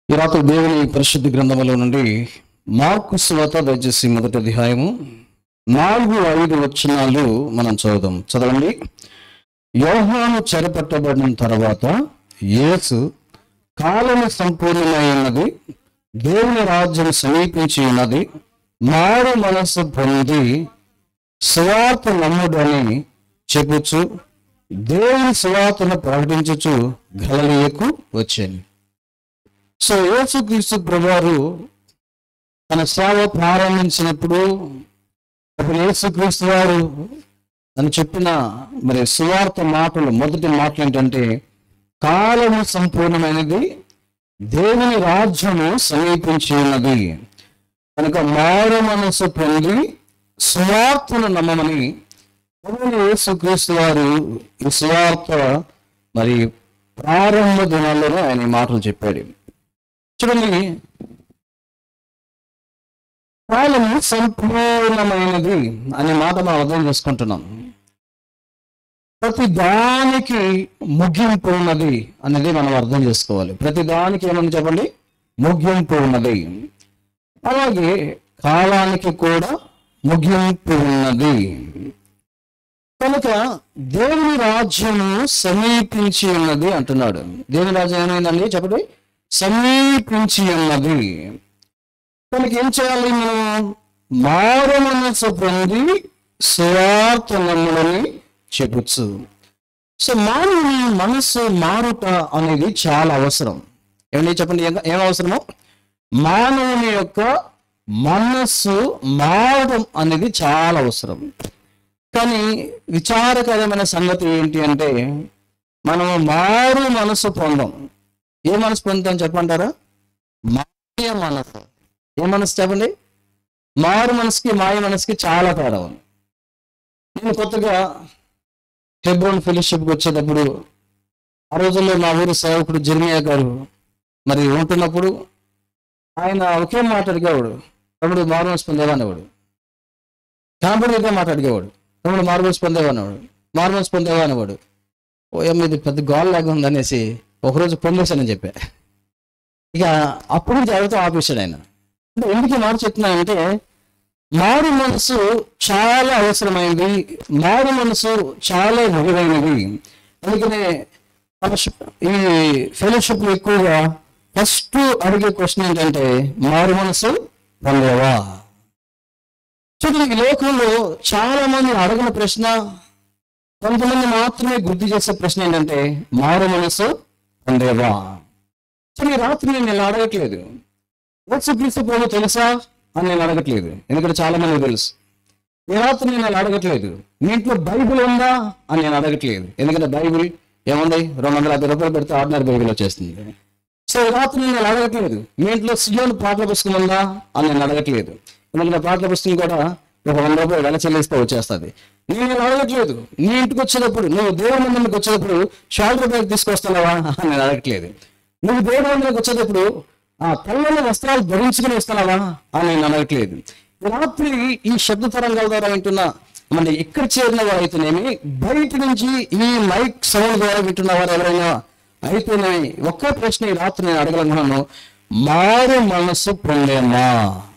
ఈ రాత్రి దేవుని పరిశుద్ధ గ్రంథములో నుండి మార్కు స్వాత దయచేసి మొదటి అధ్యాయము నాలుగు ఐదు వచనాలు మనం చదువుదాం చదవండి యోహాను చెరపట్టబడిన తర్వాత యేసు కాలము సంపూర్ణమైనది దేవుని రాజ్యం సమీపించి ఉన్నది మారు మనస్సు పొంది సువార్త నమ్ముడని చెప్పుచు దేవుని సువార్తను ప్రకటించుచు గలలియకు వచ్చాను సో యేసుక్రీస్తు ప్రభువారు తన సేవ ప్రారంభించినప్పుడు అప్పుడు యేసుక్రీస్తు వారు అని చెప్పిన మరి సువార్త మాటలు మొదటి మాటలు ఏంటంటే కాలము సంపూర్ణమైనది దేవుని రాజ్యము సమీపించి ఉన్నది కనుక మారు మనసు పొంది సువార్తను నమ్మమని ప్రభువైన యేసుక్రీస్తు వారు ఈ సువార్త మరి ప్రారంభ దినాల్లోనే ఆయన ఈ మాటలు చెప్పాడు చూడండి కాలము సంపూర్ణమైనది అనే మాట మనం అర్థం చేసుకుంటున్నాం ప్రతి దానికి ముగింపు ఉన్నది అనేది మనం అర్థం చేసుకోవాలి ప్రతి దానికి ఏమని చెప్పండి ముగింపు ఉన్నది అలాగే కాలానికి కూడా ముగింపు ఉన్నది కనుక దేవుని రాజ్యము సమీపించి ఉన్నది అంటున్నాడు దేవుని రాజ్యం ఏమైందండి చెప్పండి సమీపించి ఉన్నది కనుక ఏం చేయాలి మనం మారు మనసు పొంది స్వార్థ నమ్ములని చెప్పచ్చు సో మానవుని మనసు మారుట అనేది చాలా అవసరం ఏమండి చెప్పండి ఏం- ఏం అవసరమో మానవుని యొక్క మనస్సు మారడం అనేది చాలా అవసరం కానీ విచారకరమైన సంగతి ఏంటి అంటే మనము మారు మనసు పొందాం ఏ మనసు పొందుతాం చెప్పంటారా మాయ మనసు ఏ మనసు చెప్పండి మారు మనసుకి మాయ మనసుకి చాలా తేడా ఉంది నేను కొత్తగా హెబ్రోన్ ఫెలోషిప్కి వచ్చేటప్పుడు ఆ రోజుల్లో మా ఊరు సేవకుడు జర్మియా గారు మరి ఉంటున్నప్పుడు ఆయన ఒకే మాట అడిగేవాడు తమ్ముడు మారు మనసు పొందేవా అనేవాడు కనబడి ఇదే మాట అడిగేవాడు తమ్ముడు మారు మనసు పొందేవా అనేవాడు మారు మనసు పొందేవా అనేవాడు ఓ ఏం ఇది పెద్ద గోల్ లాగా ఉందనేసి ఒకరోజు పొందేశానని చెప్పా ఇక అప్పుడు చదువుతూ ఆపేశాడు ఆయన అంటే ఎందుకు ఈ మాట చెప్తున్నానంటే మారు మనసు చాలా అవసరమైనది మారు మనసు చాలా విలువైనది అందుకనే ఫెలోషిప్- ఈ ఫెలోషిప్ ఎక్కువగా ఫస్ట్ అడిగే క్వశ్చన్ ఏంటంటే మారు మనసు పొందేవా చూడండి ఈ లోకంలో చాలా మంది అడగిన ప్రశ్న కొంతమంది మాత్రమే గుర్తు చేసే ప్రశ్న ఏంటంటే మారు మనసు పొందేవా చూడండి రాత్రి నేను ఇలా అడగట్లేదు యేసుక్రీస్తు ప్రభు తెలుసా అని నేను అడగట్లేదు ఎందుకంటే చాలా మంది తెలుసు ఈ రాత్రి నేను అలా అడగట్లేదు మీ ఇంట్లో బైబిల్ ఉందా అని నేను అడగట్లేదు ఎందుకంటే బైబిల్ ఏముంది రెండు వందల యాభై రూపాయలు పెడితే ఆర్డినరీ బైబిల్ వచ్చేస్తుంది సో ఈ రాత్రి నేను అలా అడగట్లేదు మీ ఇంట్లో సియోన్ పాటల పుస్తకం ఉందా అని నేను అడగట్లేదు ఎందుకంటే పాటల పుస్తకం కూడా ఒక వంద రూపాయలు వెల చెల్లిస్తే వచ్చేస్తుంది నేను ఇలా అడగట్లేదు నీ ఇంటికి వచ్చేటప్పుడు నువ్వు దేవుడి మందికి వచ్చేటప్పుడు షాల్టర్ బ్యాగ్ తీసుకొస్తున్నావా అని నేను అడగట్లేదు నువ్వు దేవుడి మందికి వచ్చేటప్పుడు ఆ తెల్లని వస్త్రాలు ధరించుకుని వస్తున్నావా అని నేను అడగట్లేదు ఈ రాత్రి ఈ శబ్ద తరంగాల ద్వారా వింటున్న మన ఇక్కడ చేరిన వారు అయితేనేమి బయట నుంచి ఈ మైక్ సౌండ్ ద్వారా వింటున్న వారు ఎవరైనా అయితేనేమి ఒకే ప్రశ్న ఈ రాత్రి నేను అడగలను మారు మనసు పొందేమా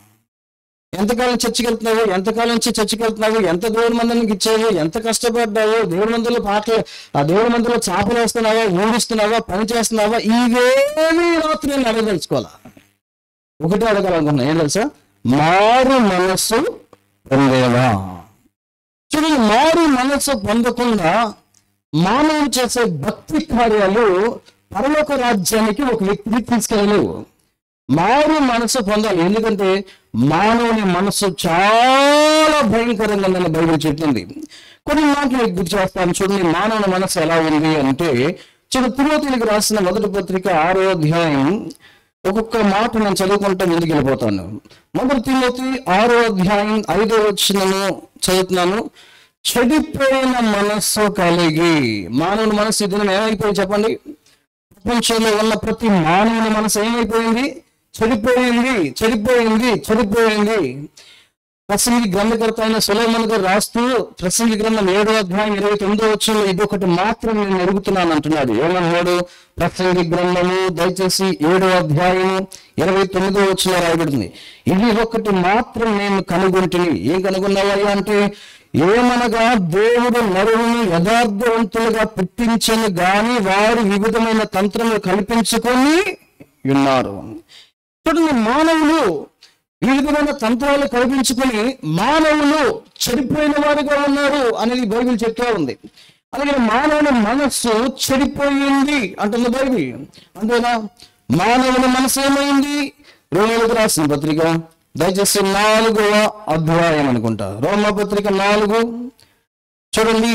ఎంతకాలం చర్చికి వెళ్తున్నావు ఎంతకాలం నుంచి చర్చికి వెళ్తున్నావు ఎంత దేవుడి మందిరానికి ఇచ్చావు ఎంత కష్టపడ్డావు దేవుడి మందిలో పాటలు ఆ దేవుడి మందిలో చేపలు వేస్తున్నావా ఊడిస్తున్నావా పని చేస్తున్నావా ఇవేమీ రాత్రి నేను అడగదలుచుకోవాలా ఒకటే అడగాలనుకున్నా ఏం తెలుసా మారు మనస్సు పొందేవా చూడండి మారు మనస్సు పొందకుండా మానవుడు చేసే భక్తి కార్యాలు పరలోక రాజ్యానికి ఒక వ్యక్తిని తీసుకెళ్ళలేవు మారు మనసు పొందాలి ఎందుకంటే మానవుని మనసు చాలా భయంకరంగా ఉందని బైబిల్ చెప్తుంది కొన్ని మాటలు మీకు గుర్తు చేస్తాను చూడండి మానవుని మనసు ఎలా ఉంది అంటే చూడు తిరుపతికి రాసిన మొదటి పత్రిక ఆరో అధ్యాయం ఒక్కొక్క మాట నేను చదువుకుంటే ముందుకు వెళ్ళిపోతాను మొదటి తిమోతి ఆరో అధ్యాయం ఐదో వచ్చినను చదువుతున్నాను చెడిపోయిన మనస్సు కలిగి మానవుని మనస్సు ఇది ఏమైపోయి చెప్పండి ప్రపంచంలో ఉన్న ప్రతి మానవుని మనసు ఏమైపోయింది చెడిపోయింది చెడిపోయింది చెడిపోయింది ప్రసంగి గ్రంథకర్త అయిన సులైమన్ గారు రాస్తూ ప్రసంగి గ్రంథం ఏడో అధ్యాయం ఇరవై తొమ్మిదో వచ్చిన ఇది ఒకటి మాత్రం నేను ఎరుగుతున్నాను అంటున్నాడు ఏమన్నాడు ప్రసంగి గ్రంథము దయచేసి ఏడో అధ్యాయం ఇరవై తొమ్మిదో వచ్చిన రాయబడింది ఇది ఒకటి మాత్రం నేను కనుగొంటిని ఏం కనుగొన్నావయ్యా అంటే ఏమనగా దేవుడు నరువుని యథార్థవంతులుగా పుట్టించను గాని వారు వివిధమైన తంత్రములు కల్పించుకొని ఉన్నారు చూడండి మానవులు ఈ విధమైన తంత్రాలు కల్పించుకొని మానవులు చెడిపోయిన వారుగా ఉన్నారు అనేది బైబిల్ చెప్తా ఉంది అలాగే మానవుని మనస్సు చెడిపోయింది అంటుంది బైబిల్ అంతేనా మానవుని మనసు ఏమైంది రోమిలకు రాసిన పత్రిక దయచేసి నాలుగవ అధ్యాయం అనుకుంటా రోమ పత్రిక నాలుగు చూడండి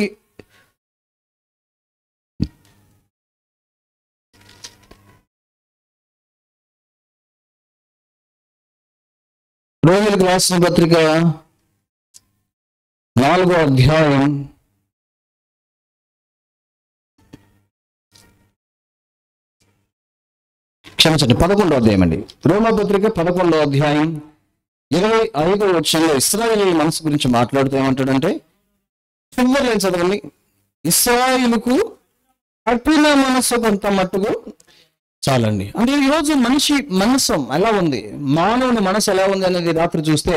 రోమిలకు రాసిన పత్రిక నాలుగో అధ్యాయం క్షమించండి పదకొండో అధ్యాయం అండి రోమా పత్రిక పదకొండో అధ్యాయం ఇరవై ఐదో వచ్చంలో ఇస్రాయేల్ మనసు గురించి మాట్లాడుతూ ఏమంటాడంటే చివరి ఏం చదవండి ఇస్రాయిలుకు కఠిన మనస్సు కొంత మట్టుకు చాలండి అంటే ఈరోజు మనిషి మనసు ఎలా ఉంది మానవుని మనసు ఎలా ఉంది అనేది రాత్రి చూస్తే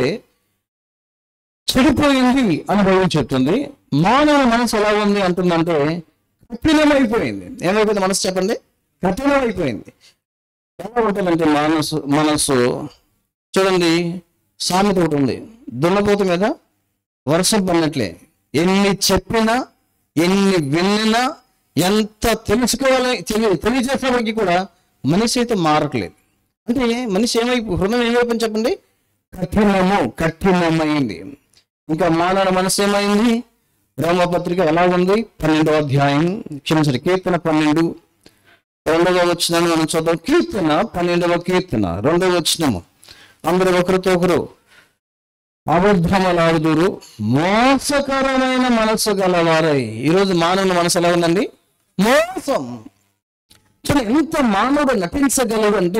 చెడిపోయింది అని బైబిల్ చెప్తుంది మానవుని మనసు ఎలా ఉంది అంటుందంటే కఠినమైపోయింది ఏమైపోయింది మనసు చెప్పండి కఠినమైపోయింది ఎలా ఉంటుందంటే మనసు మనసు చూడండి సామెత ఒకటి ఉంది దున్నపోతు మీద వర్షం పడినట్లే ఎన్ని చెప్పినా ఎన్ని విన్నా ఎంత తెలుసుకోవాలి తెలి- తెలియజేసేవాడికి కూడా మనిషి అయితే మారట్లేదు అంటే మనిషి ఏమైపు హృదయం ఏమైపోయింది చెప్పండి కఠినము కఠినమైంది ఇంకా మానవ మనసు ఏమైంది రోమపత్రిక ఎలా ఉంది పన్నెండో అధ్యాయం క్షమించండి కీర్తన పన్నెండు రెండవ వచ్చినాము మనం చూద్దాం కీర్తన పన్నెండవ కీర్తన రెండవ వచ్చినము అందరూ ఒకరితో ఒకరు అబద్ధమలాడుదురు మోసకరమైన మనసు గలవారై ఈరోజు మానవుని మనసు ఎలా ఉందండి మోసం చూడండి ఎంత మానవుడు నటించగలడు అంటే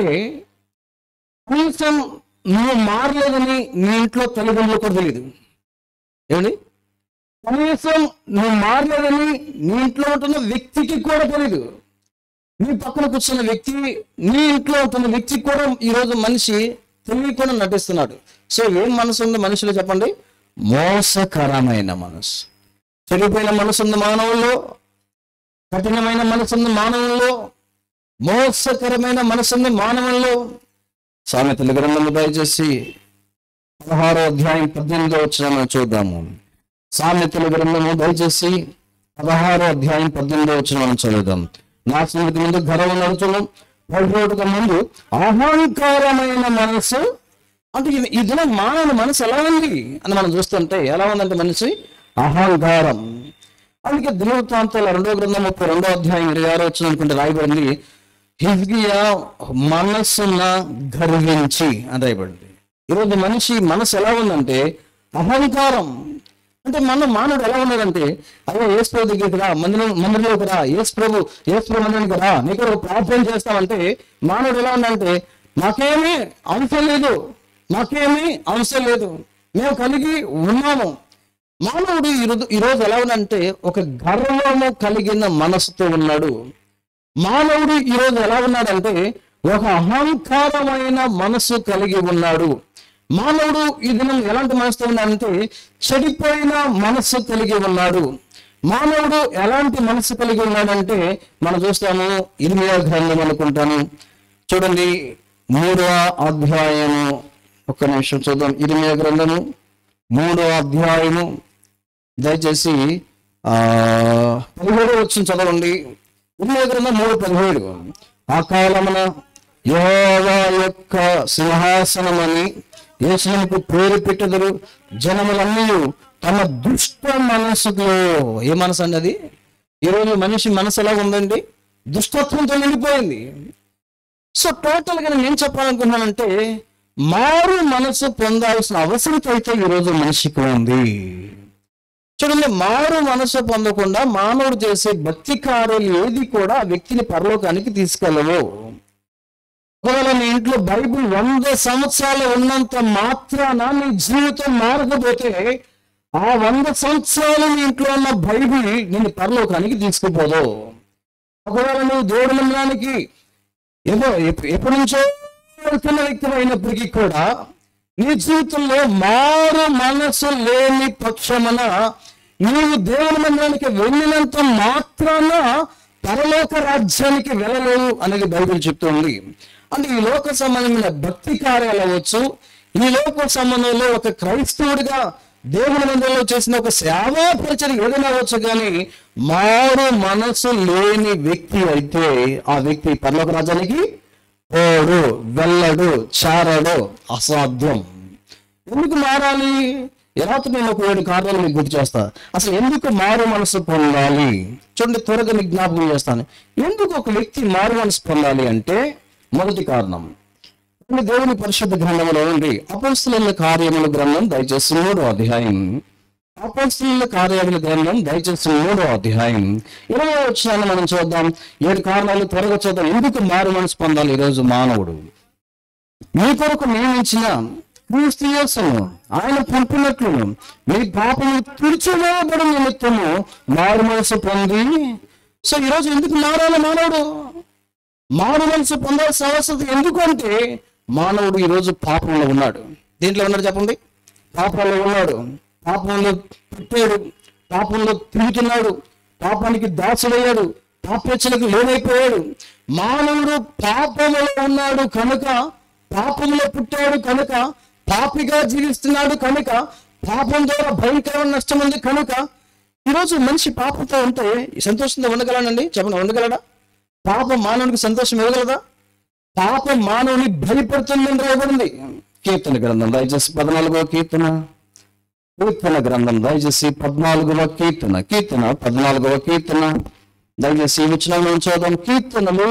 కనీసం నువ్వు మారలేదని నీ ఇంట్లో తల్లిదండ్రులు కూడా తెలియదు ఏమండి కనీసం నువ్వు మారలేదని నీ ఇంట్లో ఉంటున్న వ్యక్తికి కూడా తెలియదు నీ పక్కన కూర్చున్న వ్యక్తి నీ ఇంట్లో ఉంటున్న వ్యక్తికి కూడా ఈరోజు మనిషి తెలియకుండా నటిస్తున్నాడు సో ఏం మనసు ఉంది మనిషిలో చెప్పండి మోసకరమైన మనసు చెడిపోయిన మనసు ఉంది మానవుల్లో కఠినమైన మనసు ఉంది మానవుల్లో మోసకరమైన మనసు ఉంది మానవుల్లో సామెతల గ్రంథము దయచేసి పదహారో అధ్యాయం పద్దెనిమిదో వచ్చిన మనం చూద్దాము సామెతల గ్రంథము దయచేసి పదహారో అధ్యాయం పద్దెనిమిదో వచ్చిన మనం చదువుదాం నా స్నేహితు ముందు గర్వ నడుచును పడిపోటుక ముందు అహంకారమైన మనసు అంటే ఇది- ఈ దినం మానవ మనసు ఎలా ఉంది అని మనం చూస్తుంటే ఎలా ఉందంటే మనిషి అహంకారం అందుకే దినవృత్తాంతాల రెండో గ్రంథం ముప్పై రెండో అధ్యాయం ఇరవై ఆరో వచ్చిన అనుకుంటే రాయబడింది హిజ్కియా మనస్సున గర్వించి అని రాయబడింది ఈరోజు మనిషి మనసు ఎలా ఉందంటే అహంకారం అంటే మన మానవుడు ఎలా ఉన్నాడంటే అయ్యో ఏసు ప్రభు దగ్గరికి రా మందిరం మందిరంలోకి రా ఏసు ప్రభు ఏసు ప్రభు మందిరానికి రా నీకు ఒక ప్రార్థన చేస్తామంటే మానవుడు ఎలా ఉందంటే మాకేమీ అవసరం లేదు మాకేమీ అవసరం లేదు మేము కలిగి ఉన్నాము మానవుడు ఈరోజు ఈరోజు ఎలా ఉందంటే ఒక గర్వము కలిగిన మనసుతో ఉన్నాడు మానవుడు ఈరోజు ఎలా ఉన్నాడంటే ఒక అహంకారమైన మనసు కలిగి ఉన్నాడు మానవుడు ఈ దినం ఎలాంటి మనసుతో ఉన్నాడంటే చెడిపోయిన మనస్సు కలిగి ఉన్నాడు మానవుడు ఎలాంటి మనసు కలిగి ఉన్నాడంటే మనం చూస్తాము ఇరిమియా గ్రంథం అనుకుంటాను చూడండి మూడవ అధ్యాయము ఒక్క నిమిషం చూద్దాం ఇరిమియా గ్రంథము మూడవ అధ్యాయము దయచేసి ఆ పదిహేడు వచ్చిన చదవండి ఇరిమియా గ్రంథం మూడు పదిహేడు ఆ కాలమున యెహోవా యొక్క సింహాసనమని యేసునకు పేరు పెట్టెదరు జనములన్నీ తమ దుష్ట మనసులో ఏ మనసు అండి అది ఈరోజు మనిషి మనసు ఎలా ఉందండి దుష్టత్వంతో నిండిపోయింది సో టోటల్ గా నేను ఏం చెప్పాలనుకున్నానంటే మారు మనసు పొందాల్సిన అవసరం అయితే ఈరోజు మనిషికి ఉంది చూడండి మారు మనసు పొందకుండా మానవుడు చేసే భక్తి కార్యాలు ఏది కూడా ఆ వ్యక్తిని పరలోకానికి తీసుకెళ్ళవు ఒకవేళ నీ ఇంట్లో బైబిల్ వంద సంవత్సరాలు ఉన్నంత మాత్రాన నీ జీవితం మారకపోతే ఆ వంద సంవత్సరాలు నీ ఇంట్లో ఉన్న బైబిల్ నిన్ను పరలోకానికి తీసుకుపోదు ఒకవేళ నువ్వు దేవుడి మందిరానికి ఏదో ఎప్ప- ఎప్పటి నుంచో వెళ్తున్న వ్యక్తి అయినప్పటికీ కూడా నీ జీవితంలో మారు మనసు లేని పక్షమున నీవు దేవుని మందిరానికి వెళ్ళినంత మాత్రాన పరలోక రాజ్యానికి వెళ్ళలేవు అనేది బైబిల్ చెప్తుంది అంటే ఈ లోక సంబంధమైన భక్తి కార్యాలు అవ్వచ్చు ఈ లోక సంబంధంలో ఒక క్రైస్తవుడిగా దేవుని మందిరంలో చేసిన ఒక సేవా పరిచయం ఏదైనా అవ్వచ్చు కానీ మారు మనసు లేని వ్యక్తి అయితే ఆ వ్యక్తి పరలోక రాజ్యానికి పోడు వెళ్ళడు చారడు అసాధ్యం ఎందుకు మారాలి ఎలా నేను ఒక ఏడు కారణాలు మీకు గుర్తు చేస్తా అసలు ఎందుకు మారు మనసు పొందాలి చూడండి త్వరగా మీకు జ్ఞాపకం చేస్తాను ఎందుకు ఒక వ్యక్తి మారు మనసు పొందాలి అంటే మొదటి కారణం కొన్ని దేవుని పరిశుద్ధ గ్రంథంలో ఉంది అపస్తుల కార్యముల గ్రంథం దయచేసి మూడో అధ్యాయం అపస్తుల కార్యముల గ్రంథం దయచేసి మూడో అధ్యాయం ఇరవై వచ్చినాన్ని మనం చూద్దాం ఏడు కారణాలు త్వరగా చూద్దాం ఎందుకు మారు మనసు పొందాలి ఈరోజు మానవుడు మీ కొరకు నియమించిన క్రీస్తు యేసును ఆయన పంపినట్లు మీ పాపము తుడిచివేయబడి నిమిత్తము మారు మనసు పొంది సో ఈరోజు ఎందుకు మారాలి మానవుడు మారు మనసు పొందాల్సిన అవసరం ఎందుకు అంటే మానవుడు ఈరోజు పాపంలో ఉన్నాడు దీంట్లో ఉన్నాడు చెప్పండి పాపంలో ఉన్నాడు పాపంలో పుట్టాడు పాపంలో తిరుగుతున్నాడు పాపానికి దాసుడయ్యాడు పాపేచ్చలకు లోనైపోయాడు మానవుడు పాపంలో ఉన్నాడు కనుక పాపంలో పుట్టాడు కనుక పాపిగా జీవిస్తున్నాడు కనుక పాపం ద్వారా భయంకరమైన నష్టం ఉంది కనుక ఈరోజు మనిషి పాపంతో ఉంటే సంతోషంతో ఉండగలనండి చెప్పండి ఉండగలడా పాపం మానవునికి సంతోషం ఇవ్వగలదా పాపం మానవుని భయపడుతుందని రాయబడింది కీర్తన గ్రంథం దయచేసి పద్నాలుగో కీర్తన కీర్తన గ్రంథం దయచేసి పద్నాలుగవ కీర్తన కీర్తన పద్నాలుగవ కీర్తన దయచేసి ఈ వచనంలో చూద్దాం కీర్తనలు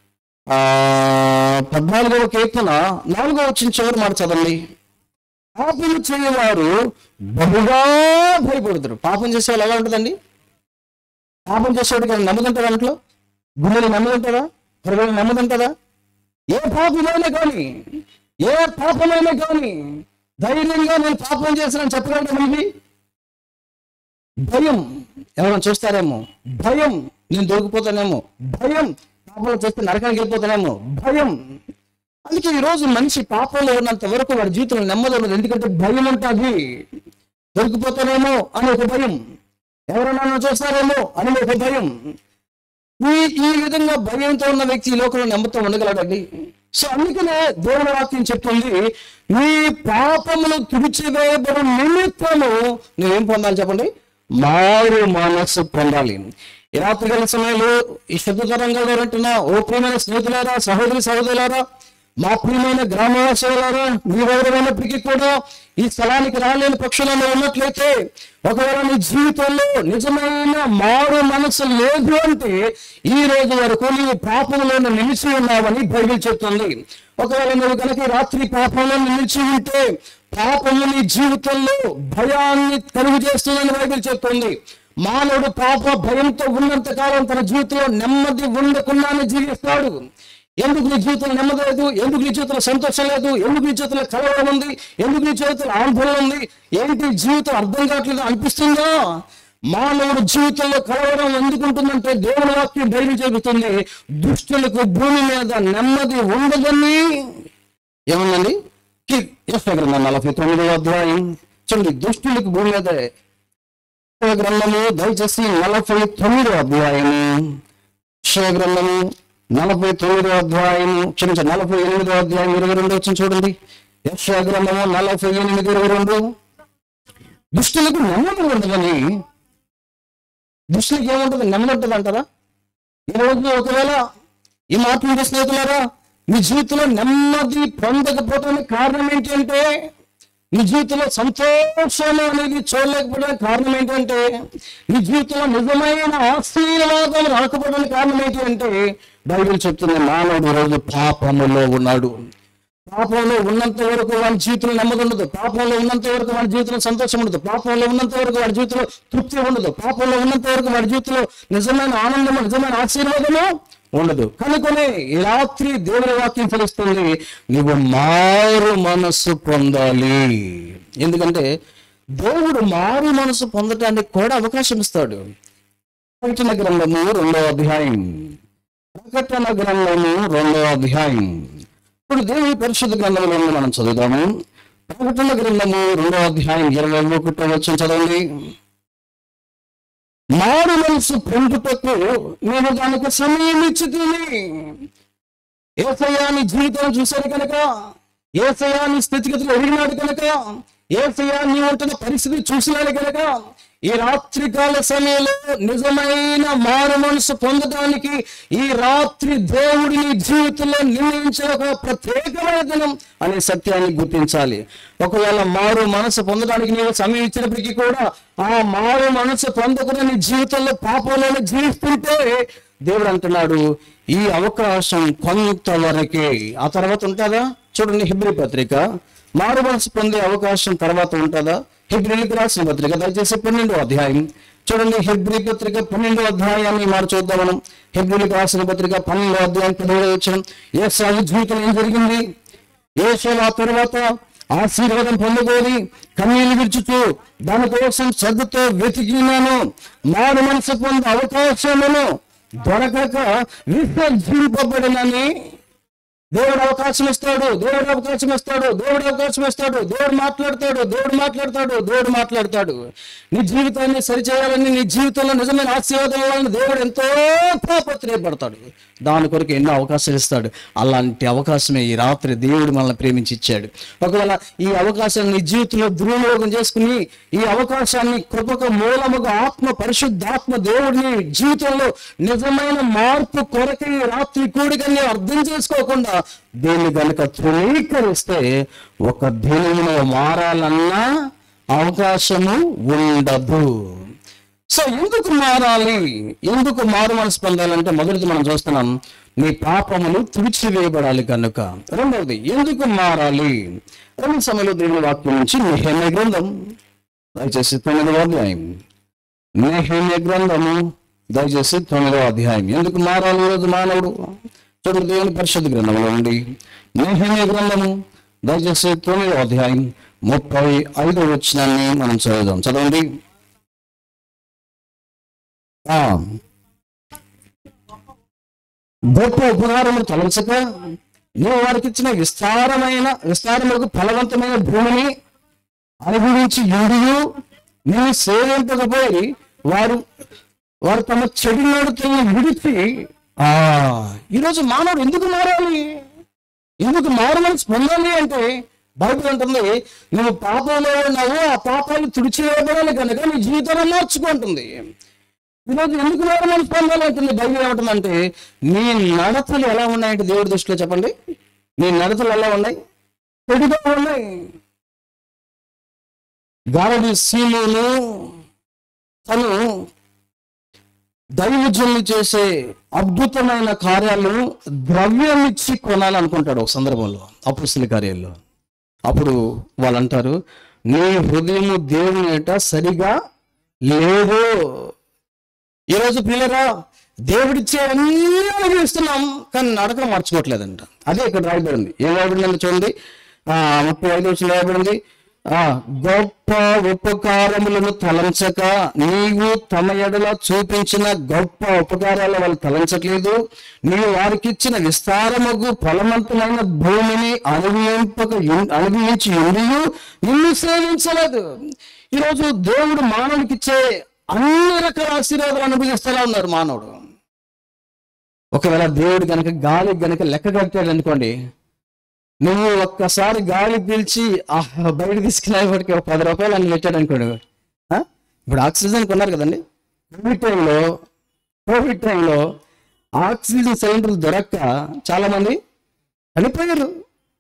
ఆ పద్నాలుగవ కీర్తన నాలుగవ వచ్చిన చివరి మాట చదవండి పాపం చేయవారు బహుగా భయపడుతారు పాపం చేసే వాళ్ళు ఎలా ఉంటుందండి పాపం చేసేవాడికి ఏమైనా నమ్మదంటారా దాంట్లో గుండెలు నమ్మదంటారా హృదయం నమ్మదంటారా ఏ పాపమైనా కానీ ఏ పాపమైనా కానీ ధైర్యంగా నేను పాపం చేశానని చెప్పగలరా మనకి భయం ఎవరైనా చూస్తారేమో భయం నేను దొరికిపోతానేమో భయం పాపంలో చేస్తే నరకానికి వెళ్ళిపోతానేమో భయం అందుకే ఈ రోజు మనిషి పాపంలో ఉన్నంత వరకు వాడి జీవితంలో నెమ్మది ఉండదు ఎందుకంటే భయం ఉంటుంది దొరికిపోతానేమో అని ఒక భయం ఎవరైనా నన్ను చూస్తారేమో అని ఒక భయం ఈ ఈ విధంగా భయంతో ఉన్న వ్యక్తి ఈ లోకంలో నెమ్మతో ఉండగలడండి సో అందుకనే దేవుని వాక్యం చెప్తుంది నీ పాపములు తుడిచివేయబడి నిమిత్తము నువ్వేం పొందాలి చెప్పండి మారు మనస్సు పొందాలి ఈ రాత్రికాల సమయంలో ఈ శబ్ద తరంగంలో ఉంటున్న ఓ ప్రియమైన స్నేహితులారా సహోదరి సహోదరులారా మా ప్రియమైన గ్రామవాసులారా మీరెవరైనప్పటికీ కూడా ఈ స్థలానికి రాలేని పక్షులలో ఉన్నట్లయితే ఒకవేళ నీ జీవితంలో నిజమైన మారు మనసు లేదు అంటే ఈ రోజు వరకు నీవు పాపంలో నిలిచి ఉన్నావని బైబిల్ చెప్తుంది ఒకవేళ నువ్వు కనుక ఈ రాత్రి పాపంలో నిలిచి ఉంటే పాపము నీ జీవితంలో భయాన్ని కలుగు చేస్తుందని బైబిల్ చెప్తుంది మానవుడు పాప భయంతో ఉన్నంత కాలం తన జీవితంలో నెమ్మది ఉండకుండానే జీవిస్తాడు ఎందుకు నీ జీవితంలో నెమ్మది లేదు ఎందుకు నీ జీవితంలో సంతోషం లేదు ఎందుకు నీ జీవితంలో కలవడం ఉంది ఎందుకు నీ జీవితంలో ఆందోళన ఉంది ఏంటి జీవితం అర్థం కావట్లేదు అనిపిస్తుందా మానవుడు జీవితంలో కలవడం ఎందుకు ఉంటుందంటే దేవుని వాక్యం ధైర్యం చెబుతుంది దుష్టులకు భూమి మీద నెమ్మది ఉండదని ఏముందండి యశ్వ గ్రంథం నలభై తొమ్మిదవ అధ్యాయం చూడండి దుష్టులకు భూమి మీద యెషయా గ్రంథము దయచేసి నలభై తొమ్మిదో అధ్యాయము యెషయా గ్రంథము నలభై తొమ్మిదో అధ్యాయము క్షమించండి నలభై ఎనిమిదో అధ్యాయం ఇరవై రెండు వచ్చిన చూడండి యెషయా గ్రంథము నలభై ఎనిమిది ఇరవై రెండు దుష్టులకు నెమ్మది ఉండదని దుష్టులకు ఏముంటుంది నెమ్మది ఉంటుంది అంటారా ఈ రోజు ఒకవేళ ఈ మాట మీద స్నేహితులారా మీ జీవితంలో నెమ్మది పొందకపోవడానికి కారణం ఏంటి అంటే నీ జీవితంలో సంతోషం అనేది చూడలేకపోవడానికి కారణం ఏంటంటే నీ జీవితంలో నిజమైన ఆశీర్వాదం రాకపోవడానికి కారణం ఏంటి అంటే బైబిల్ చెప్తుంది మానవుడు రోజు పాపములో ఉన్నాడు పాపంలో ఉన్నంత వరకు వాడి జీవితంలో నెమ్మది ఉండదు పాపంలో ఉన్నంత వరకు వాడి జీవితంలో సంతోషం ఉండదు పాపంలో ఉన్నంత వరకు వాడి జీవితంలో తృప్తి ఉండదు పాపంలో ఉన్నంత వరకు వాడి జీవితంలో నిజమైన ఆనందము నిజమైన ఆశీర్వాదము ఉండదు కనుకనే ఈ రాత్రి దేవుని వాక్యం ఫలిస్తుంది నీవు మారు మనస్సు పొందాలి ఎందుకంటే దేవుడు మారు మనసు పొందటానికి కూడా అవకాశం ఇస్తాడు ప్రకటన గ్రంథము రెండవ అధ్యాయం ప్రకటన గ్రంథము రెండవ అధ్యాయం ఇప్పుడు దేవుని పరిశుద్ధ గ్రంథంలో మనం చదువుదాము ప్రకటన గ్రంథము రెండవ అధ్యాయం ఇరవై ఒకటో వచ్చిన చదవండి మారు మనసు పొందుటకు నేను దానికి సమయం ఇచ్చి తిని ఏసయాని జీవితం చూశాడు కనుక ఏసయాని స్థితిగతులు ఎదిగినాడు కనుక ఏసయాన్ని ఉంటున్న పరిస్థితి చూసినాడు కనుక ఈ రాత్రికాల సమయంలో నిజమైన మారు మనసు పొందడానికి ఈ రాత్రి దేవుడిని జీవితంలో నిర్ణయించిన ఒక ప్రత్యేకమైన దినం అనే సత్యాన్ని గుర్తించాలి ఒకవేళ మారు మనసు పొందడానికి నీవు సమయం ఇచ్చినప్పటికీ కూడా ఆ మారు మనసు పొందకుండా నీ జీవితంలో పాపంలోనే జీవిస్తుంటే దేవుడు అంటున్నాడు ఈ అవకాశం కొంతవరకే ఆ తర్వాత ఉంటుందా చూడండి హిబ్రి పత్రిక మారు మనసు పొందే అవకాశం తర్వాత ఉంటుందా హిబ్రిలకు రాసిన పత్రిక దయచేసి పన్నెండో అధ్యాయం చూడండి హెబ్రి పత్రిక పన్నెండో అధ్యాయాన్ని మారు చూద్దాం మనం హెబ్రిలకు రాసిన పత్రిక పన్నెండో అధ్యాయం పదిహేడు వచ్చిన ఏ సాగు జీవితం ఏం జరిగింది యేసు ఆ తర్వాత ఆశీర్వాదం పొందుకోని కన్నీళ్లు విడుచుతూ దానికోసం శ్రద్ధతో వెతికినాను మారు మనసు పొందే అవకాశమును దొరకక విసర్జింపబడినని దేవుడు అవకాశం ఇస్తాడు దేవుడు అవకాశం ఇస్తాడు దేవుడు అవకాశం ఇస్తాడు దేవుడు మాట్లాడతాడు దేవుడు మాట్లాడతాడు దేవుడు మాట్లాడతాడు నీ జీవితాన్ని సరిచేయాలని నీ జీవితంలో నిజమైన ఆశీర్వాదం ఇవ్వాలని దేవుడు ఎంతో తాపత్రయపడతాడు దాని కొరకు ఎన్నో అవకాశాలు ఇస్తాడు అలాంటి అవకాశమే ఈ రాత్రి దేవుడు మనల్ని ప్రేమించి ఇచ్చాడు ఒకవేళ ఈ అవకాశాన్ని నీ జీవితంలో దుర్వినియోగం చేసుకుని ఈ అవకాశాన్ని కృపక మూలముగా ఆత్మ పరిశుద్ధాత్మ దేవుడిని జీవితంలో నిజమైన మార్పు కొరకే ఈ రాత్రి కూడికని అర్థం చేసుకోకుండా దీన్ని కనుక ధృవీకరిస్తే ఒక దినములో మారాలన్నా అవకాశము ఉండదు సో ఎందుకు మారాలి ఎందుకు మారు మనసు పొందాలంటే మొదటిది మనం చూస్తున్నాం నీ పాపములు తుడిచివేయబడాలి కనుక రెండవది ఎందుకు మారాలి రెండు సమయంలో దేవుని వాక్యం నుంచి నెహమ్య గ్రంథం దయచేసి తొమ్మిదవ అధ్యాయం నెహమ్య గ్రంథము దయచేసి తొమ్మిదవ అధ్యాయం ఎందుకు మారాలి ఈరోజు మానవుడు చూడండి దేవుని పరిశుద్ధ గ్రంథంలో ఉండి నెహమ్య గ్రంథము దయచేసి తొమ్మిదవ అధ్యాయం ముప్పై ఐదవ వచ్చినాన్ని మనం చదువుదాం చదవండి ఆ. గొప్ప ఉపకారములు తలంచక నువ్వు వారికి ఇచ్చిన విస్తారమైన విస్తారములకు ఫలవంతమైన భూమిని అనుభవించి ఎండియు నేను సేవింపకపోయి వారు వారు తమ చెడు నడుతున్న విడిచి ఆ ఈరోజు మానవుడు ఎందుకు మారాలి ఎందుకు మారు మనసు పొందాలి అంటే బైబిల్ అంటుంది నువ్వు పాపంలో ఉన్నావు ఆ పాపాలు తుడిచివేయబడాలి కనుక నీ జీవితాన్ని మార్చుకుంటుంది ఈరోజు ఎందుకు మారు మనసు పొందాలి అంటుంది బైబిల్ ఏమంటుందంటే నీ నడతలు ఎలా ఉన్నాయంటే దేవుడి దృష్టిలో చెప్పండి నీ నడతలు ఎలా ఉన్నాయి చెడుగా ఉన్నాయి గారడి సీమును తను దైవజనులు చేసే అద్భుతమైన కార్యాలను ద్రవ్యం ఇచ్చి కొనాలనుకుంటాడు ఒక సందర్భంలో అపుస్తుల కార్యాల్లో అప్పుడు వాళ్ళు అంటారు నీ హృదయము దేవుని ఏట సరిగా లేదు ఈరోజు పిల్లరా దేవుడిచ్చే అన్నీ అనుభవిస్తున్నాం కానీ నడక మార్చుకోవట్లేదంట అదే ఇక్కడ రాయబడింది ఏం రాయబడింది చూడండి ఆ ముప్పై ఐదు వచ్చిన రాయబడింది ఆ గొప్ప ఉపకారములను తలంచక నీవు తమ ఎడల చూపించిన గొప్ప ఉపకారాలు వాళ్ళు తలంచట్లేదు నీవు వారికి ఇచ్చిన విస్తారముగు ఫలవంతమైన భూమిని అనుభవింపక అనుభవించి ఉండియు నిన్ను సేవించలేదు ఈరోజు దేవుడు మానవుడికి ఇచ్చే అన్ని రకాల ఆశీర్వాదాలు అనుభవిస్తూనే ఉన్నారు మానవుడు ఒకవేళ దేవుడు గనక గాలి గనక లెక్క కట్టాడు అనుకోండి నువ్వు ఒక్కసారి గాలి పీల్చి ఆహ్ బయట తీసుకునేవాడికి ఒక పది రూపాయలు అని పెట్టాడు అనుకోండి ఆ? ఇప్పుడు ఆక్సిజన్ కొన్నారు కదండి కోవిడ్ టైంలో కోవిడ్ టైంలో ఆక్సిజన్ సిలిండర్లు దొరక్క చాలా మంది చనిపోయారు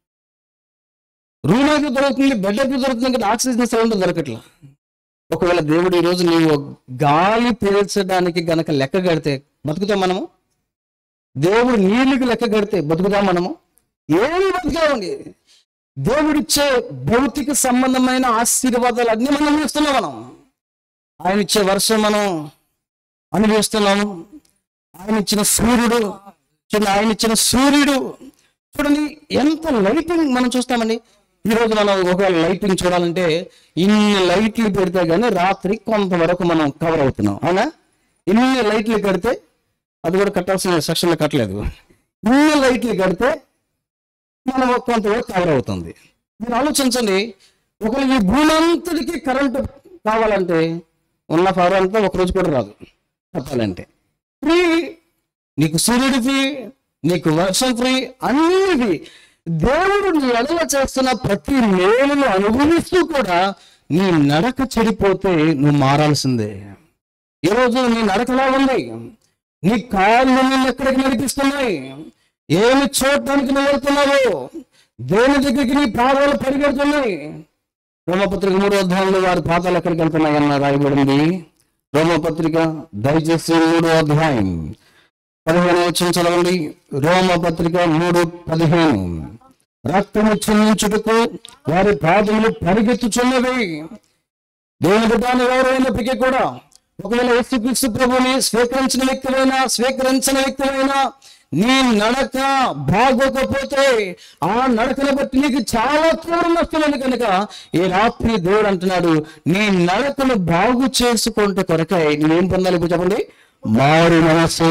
రూమ్ అయితే దొరుకుతుంది బెడ్ అయితే దొరుకుతుంది కానీ ఆక్సిజన్ సిలిండర్ దొరకట్లా ఒకవేళ దేవుడు ఈరోజు నీవు గాలి పీల్చడానికి గనక లెక్క కడితే బతుకుతాం మనము దేవుడు నీళ్ళకి లెక్క కడితే బతుకుతాం మనము ఏమి బతుకుతామండి దేవుడిచ్చే భౌతిక సంబంధమైన ఆశీర్వాదాలు అన్ని మనం అనుభవిస్తున్నాం మనం ఆయన ఇచ్చే వర్షం మనం అనుభవిస్తున్నాము ఆయన ఇచ్చిన సూర్యుడు చూడండి ఆయన ఇచ్చిన సూర్యుడు చూడండి ఎంత లైటింగ్ మనం చూస్తామండి ఈరోజు మనం ఒకవేళ లైటింగ్ చూడాలంటే ఇన్ని లైట్లు పెడితే కానీ రాత్రి కొంతవరకు మనం కవర్ అవుతున్నాం అవునా ఇన్ని లైట్లు కడితే అది కూడా కట్టాల్సిన సెక్షన్లో కట్టలేదు ఇన్ని లైట్లు కడితే మనం కొంతవరకు కవర్ అవుతుంది మీరు ఆలోచించండి ఒకవేళ ఈ భూమి అంతటికి కరెంటు కావాలంటే ఉన్న పవర్ అంతా ఒక రోజు కూడా రాదు చెప్పాలంటే ఫ్రీ నీకు సూర్యుడు ఫ్రీ నీకు వర్షం ఫ్రీ అన్ని ఫ్రీ దేవుడు నీ ఎడల చేస్తున్న ప్రతి మేలును అనుభవిస్తూ కూడా నీ నడక చెడిపోతే నువ్వు మారాల్సిందే ఈరోజు నీ నడకలా ఉంది నీ కాళ్ళు నిన్ను ఎక్కడికి నడిపిస్తున్నాయి ఏమి చూడటానికి నువ్వు వెళ్తున్నావు దేని దగ్గరికి నీ పాదాలు పరిగెడుతున్నాయి రోమపత్రిక మూడో అధ్యాయంలో వారి పాదాలు ఎక్కడికి వెళ్తున్నాయన్న రాయబడింది రోమపత్రిక దయచేసి మూడో అధ్యాయం పదిహేను వచ్చిన చదవండి రోమపత్రిక మూడు పదిహేను రక్తము చెల్లించుటకు వారి పాదములు పరిగెత్తుచున్నవి దేవుని బిడ్డని ఎవరైనప్పటికీ కూడా ఒకవేళ యేసుక్రీస్తు ప్రభుని స్వీకరించిన వ్యక్తులైనా స్వీకరించిన వ్యక్తులైనా నీ నడక బాగోకపోతే ఆ నడకను బట్టి నీకు చాలా తీవ్ర నష్టమైంది కనుక ఈ రాత్రి దేవుడు అంటున్నాడు నీ నడకను బాగు చేసుకుంటే కొరకై నువ్వేం పొందాలి ఇప్పుడు చెప్పండి మారు మనసు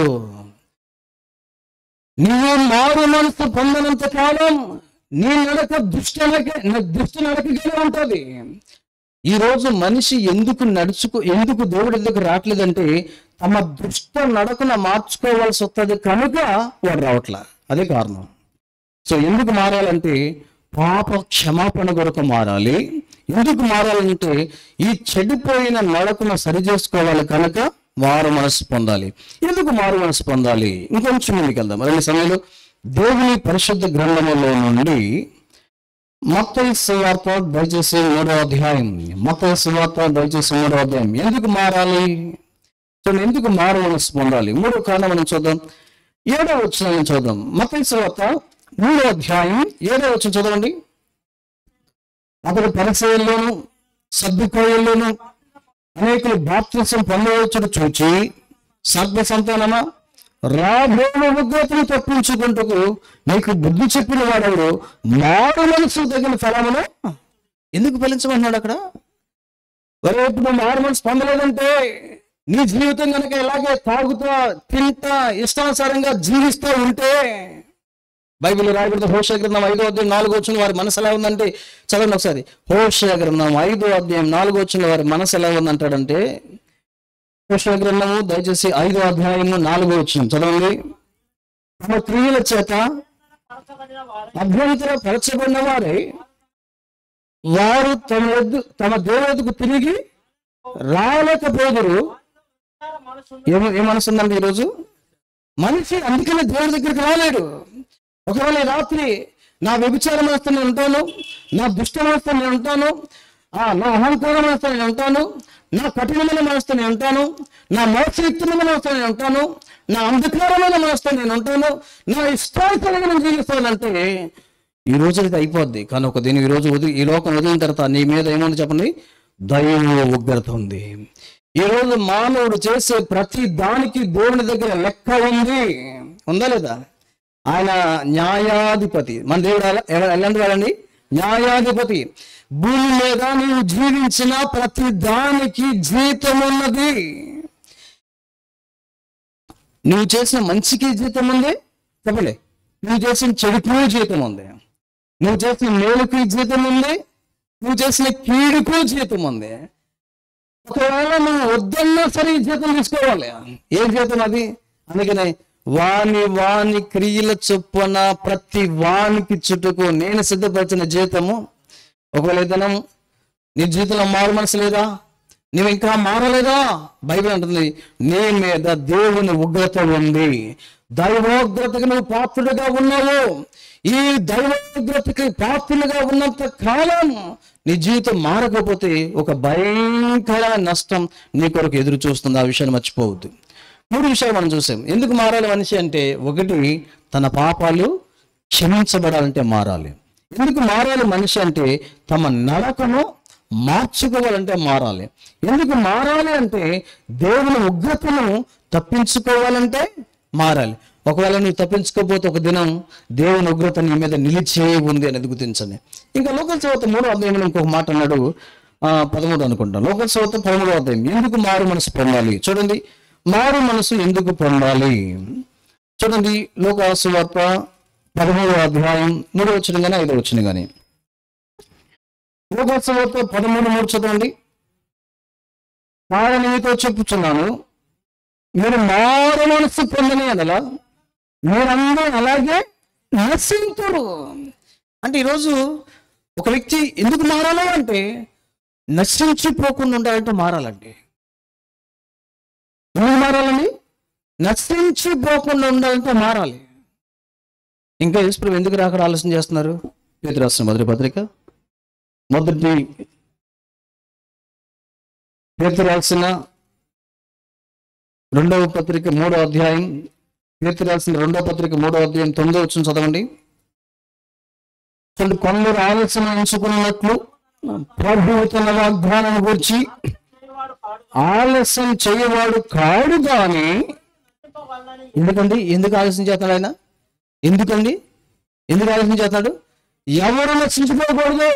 నీవు మారు మనసు పొందనంత కాలం నీ నడక దుష్ట నడక దుష్ట నడకగానే ఉంటుంది ఈ రోజు మనిషి ఎందుకు నడుచుకు ఎందుకు దేవుడు ఎందుకు రావట్లేదంటే తమ దుష్ట నడకన మార్చుకోవాల్సి వస్తుంది కనుక వాడు రావట్లా అదే కారణం సో ఎందుకు మారాలంటే పాప క్షమాపణ కొరకు మారాలి ఎందుకు మారాలంటే ఈ చెడిపోయిన నడకను సరి చేసుకోవాలి కనుక మారు మనసు పొందాలి ఎందుకు మారు మనసు పొందాలి ఇంకొంచెం ముందుకు వెళ్దాం రెండు సమయంలో దేవుని పరిశుద్ధ గ్రంథములో నుండి మత్తయి సువార్త దయచేసి మూడో అధ్యాయం మత్తయి సువార్త దయచేసి మూడో అధ్యాయం ఎందుకు మారాలి చూడండి ఎందుకు మారు మనసు పొందాలి మూడో కారణం మనం చూద్దాం ఏడో వచ్చిన చూద్దాం మత్తయి సువార్త మూడో అధ్యాయం ఏడో వచ్చిన చదవండి అతడు పరిచయంలోను సర్దుకోయల్లోను అనేకులు బాప్తిసం పొందవచ్చును చూచి సర్వ సంతానమా రాబోయే ఉద్యోగం తప్పించుకుంటూ నీకు బుద్ధి చెప్పిన వాడెవడు మారు మనసు తగిన ఫలమును ఎందుకు ఫలించమన్నాడు అక్కడ మరి ఇప్పుడు మారు మనసు పొందలేదంటే నీ జీవితం కనుక ఇలాగే తాగుతా తింటా ఇష్టానుసారంగా జీవిస్తూ ఉంటే బైబిల్ రాయబడితే హోష గ్రంథం ఐదో అధ్యాయం నాలుగో వచ్చిన వారి మనసు ఎలా ఉందంటే చదవండి ఒకసారి హోష గ్రంథం ఐదో అధ్యాయం నాలుగో వచ్చిన వారి మనసు ఎలా ఉందంటాడంటే హోష గ్రంథము దయచేసి ఐదో అధ్యాయము నాలుగో వచ్చిన చదవండి తమ క్రియల చేత అభ్యంతర పరచబడిన వారే వారు తమ వద్దు తమ దేవుడికి తిరిగి రాలేకపోదురు ఏమ ఏ మనసు ఉందండి ఈరోజు మనిషి అందుకనే దేవుడి దగ్గరికి రాలేడు ఒకవేళ ఈ రాత్రి నా వ్యభిచార మనస్తో నేను ఉంటాను నా దుష్ట మనస్తో నేను ఉంటాను ఆ, నా అహంకార మనస్తో నేను ఉంటాను నా కఠినమైన మనస్తో నేను ఉంటాను నా మోసయుక్తమైన మనస్తో నేను ఉంటాను నా అంధకారమైన మనస్తో నేను ఉంటాను నా ఇష్టానుసారంగా నేను జీవిస్తానంటే ఈ రోజు ఇది అయిపోద్ది కానీ ఒక దీని ఈ రోజు వదిలి ఈ లోకం వదిలిన తర్వాత నీ మీద ఏముంది చెప్పండి దైవ ఉగ్రత ఉంది ఈ రోజు మానవుడు చేసే ప్రతి దానికి దేవుని దగ్గర లెక్క ఉంది ఉందా లేదా ఆయన న్యాయాధిపతి మన దేవుడు ఎలా- ఎలా- ఎలాంటి వాడండి న్యాయాధిపతి భూమి మీద నీవు జీవించిన ప్రతి దానికి జీతం ఉన్నది నువ్వు చేసిన మంచికి జీతం ఉంది చెప్పలే నువ్వు చేసిన చెడుకు జీతం ఉంది నువ్వు చేసిన మేలుకి జీతం ఉంది నువ్వు చేసిన కీడుకు జీతం ఉంది ఒకవేళ నువ్వు వద్దన్నా సరే ఈ జీతం తీసుకోవాలి ఏ జీతం అది అందుకనే వాని వాని క్రియల చొప్పున ప్రతి వానికి చుట్టూ నేను సిద్ధపరిచిన జీతము ఒకవేళ ఏదైనా నీ జీవితంలో మారు మనసు లేదా నువ్వు ఇంకా మారలేదా బైబిల్ అంటుంది నీ మీద దేవుని ఉగ్రత ఉంది దైవోగ్రతకు నువ్వు పాత్రుడుగా ఉన్నావు ఈ దైవోగ్రతకి పాత్రులుగా ఉన్నంత కాలం నీ జీవితం మారకపోతే ఒక భయంకరమైన నష్టం నీ కొరకు ఎదురు చూస్తుంది ఆ విషయాన్ని మర్చిపోవద్దు మూడు విషయాలు మనం చూసాం ఎందుకు మారాలి మనిషి అంటే ఒకటి తన పాపాలు క్షమించబడాలంటే మారాలి ఎందుకు మారాలి మనిషి అంటే తమ నడకను మార్చుకోవాలంటే మారాలి ఎందుకు మారాలి అంటే దేవుని ఉగ్రతను తప్పించుకోవాలంటే మారాలి ఒకవేళ నువ్వు తప్పించుకోకపోతే ఒక దినం దేవుని ఉగ్రత నీ మీద నిలిచే ఉంది అనేది గుర్తించండి ఇంకా లోకల్ చదువుత మూడో అధ్యాయంలో ఇంకొక మాట అన్నాడు ఆ, పదమూడు అనుకుంటా లోకల్ చదువుత పదమూడో అధ్యాయం ఎందుకు మారు మనసు పొందాలి చూడండి మారు మనసు ఎందుకు పొందాలి చూడండి లోకాసు వార్త పదమూడో అధ్యాయం మూడో వచ్చిన కానీ ఐదో వచ్చిన కానీ లోకాసు వార్త పదమూడు మూడు చదవండి కారణం మీతో చెప్పుచున్నాను మీరు మారు మనసు పొందని అనలా మీరందరూ అలాగే నశింతురు అంటే ఈరోజు ఒక వ్యక్తి ఎందుకు మారాలి అంటే నశించిపోకుండా ఉండాలంటే మారాలండి ఎందుకు మారాలండి నశించిపోకుండా ఉండాలంటే మారాలి ఇంకా యేసుప్రభు ఎందుకు రాక ఆలోచన చేస్తున్నారు పేరు రాసిన మొదటి పత్రిక మొదటి పేరు రాసిన రెండవ పత్రిక మూడో అధ్యాయం పేరు రాసిన రెండవ పత్రిక మూడో అధ్యాయం తొమ్మిదో వచ్చిన చదవండి చూడండి, కొందరు ఆలోచన ఎంచుకున్నట్లు ప్రభు తన వాగ్దానం గురించి ఆలస్యం చేయవాడు కాడు కానీ ఎందుకండి ఎందుకు ఆలస్యం చేస్తాడు ఆయన ఎందుకండి ఎందుకు ఆలస్యం చేస్తాడు ఎవరు రక్షించుకోకూడదు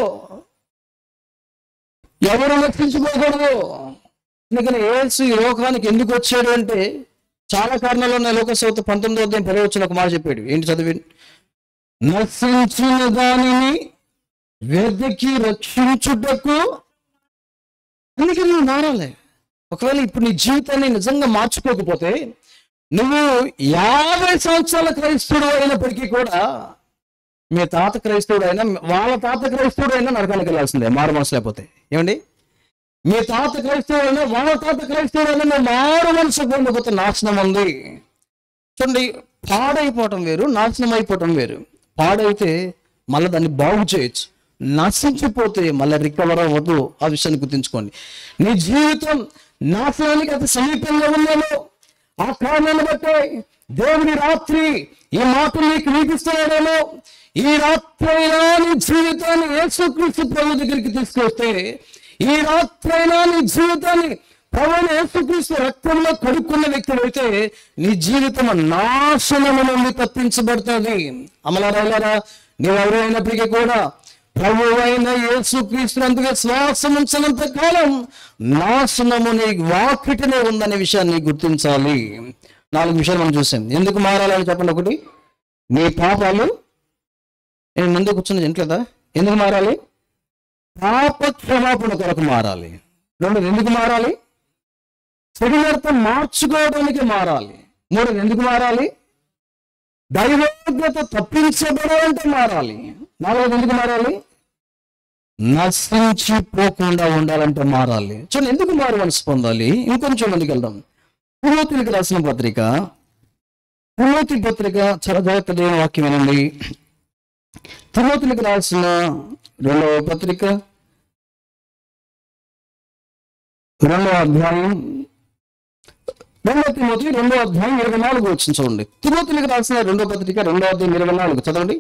ఎవరు రక్షించుకోకూడదు అందుకని ఏసు ఈ లోకానికి ఎందుకు వచ్చాడు అంటే చాలా కారణాలు ఉన్నాయి లోక సౌత పంతొమ్మిదో అధ్యాయం పదే వచ్చిన ఒక మాట చెప్పాడు ఏంటి చదివి నశించిన దానిని వెదకి రక్షించుటకు అందుకే నువ్వు మారాలి ఒకవేళ ఇప్పుడు నీ జీవితాన్ని నిజంగా మార్చుకోకపోతే నువ్వు యాభై సంవత్సరాల క్రైస్తవుడు అయినప్పటికీ కూడా మీ తాత క్రైస్తవుడు అయినా వాళ్ళ తాత క్రైస్తవుడు అయినా నరకానికి వెళ్ళాల్సిందే మారు మనసు లేకపోతే ఏమండి మీ తాత క్రైస్తవుడు అయినా వాళ్ళ తాత క్రైస్తవుడు అయినా నువ్వు మారు మనసు పొందకపోతే నాశనం ఉంది చూడండి పాడైపోవటం వేరు నాశనం అయిపోవటం వేరు పాడైతే మళ్ళీ దాన్ని బాగు చేయొచ్చు నశించిపోతే మళ్ళీ రికవర్ అవ్వదు ఆ విషయాన్ని గుర్తుంచుకోండి నీ జీవితం నాశనానికి అతి సమీపంగా ఉందేమో ఆ కారణాన్ని బట్టే దేవుని రాత్రి ఈ మాటలు నీకు వినిపిస్తున్నాడేమో ఈ రాత్రైనా నీ జీవితాన్ని యేసుక్రీస్తు ప్రభు దగ్గరికి తీసుకొస్తే ఈ రాత్రైనా నీ జీవితాన్ని ప్రభుని యేసుక్రీస్తు రక్తంలో కడుక్కున్న వ్యక్తి అయితే నీ జీవితం నాశనము నుండి తప్పించబడుతుంది అమలారాలారా నీవు ఎవరైనప్పటికీ కూడా ప్రభు అయిన యేసుక్రీస్తునందుగా శ్వాసం ఉంచినంత కాలం నాశనము నీ వాకిటినే ఉందనే విషయాన్ని గుర్తించాలి నాలుగు విషయాలు మనం చూసాం ఎందుకు మారాలని చెప్పండి ఒకటి నీ పాపాలు నేను ముందు కూర్చున్నది ఇంట్లేదా ఎందుకు మారాలి పాప క్షమాపణ కొరకు మారాలి రెండు ఎందుకు మారాలి శరీరతం మార్చుకోవడానికి మారాలి మూడు ఎందుకు మారాలి దైవజ్ఞత తప్పించబడాలంటే మారాలి నాలుగోది ఎందుకు మారాలి నశించిపోకుండా ఉండాలంటే మారాలి చూడండి ఎందుకు మారు మనసు పొందాలి ఇంకొంచెం మందికి వెళ్దాం తిమోతికి రాసిన పత్రిక తిమోతి పత్రిక చరజాగ్రత్త దేవుని వాక్యం వినండి తిమోతికి రాసిన రెండవ పత్రిక రెండవ అధ్యాయం రెండవ తిమోతి రెండవ అధ్యాయం ఇరవై నాలుగు వచ్చింది చూడండి తిమోతికి రాసిన రెండవ పత్రిక రెండవ అధ్యాయం ఇరవై నాలుగు చదవండి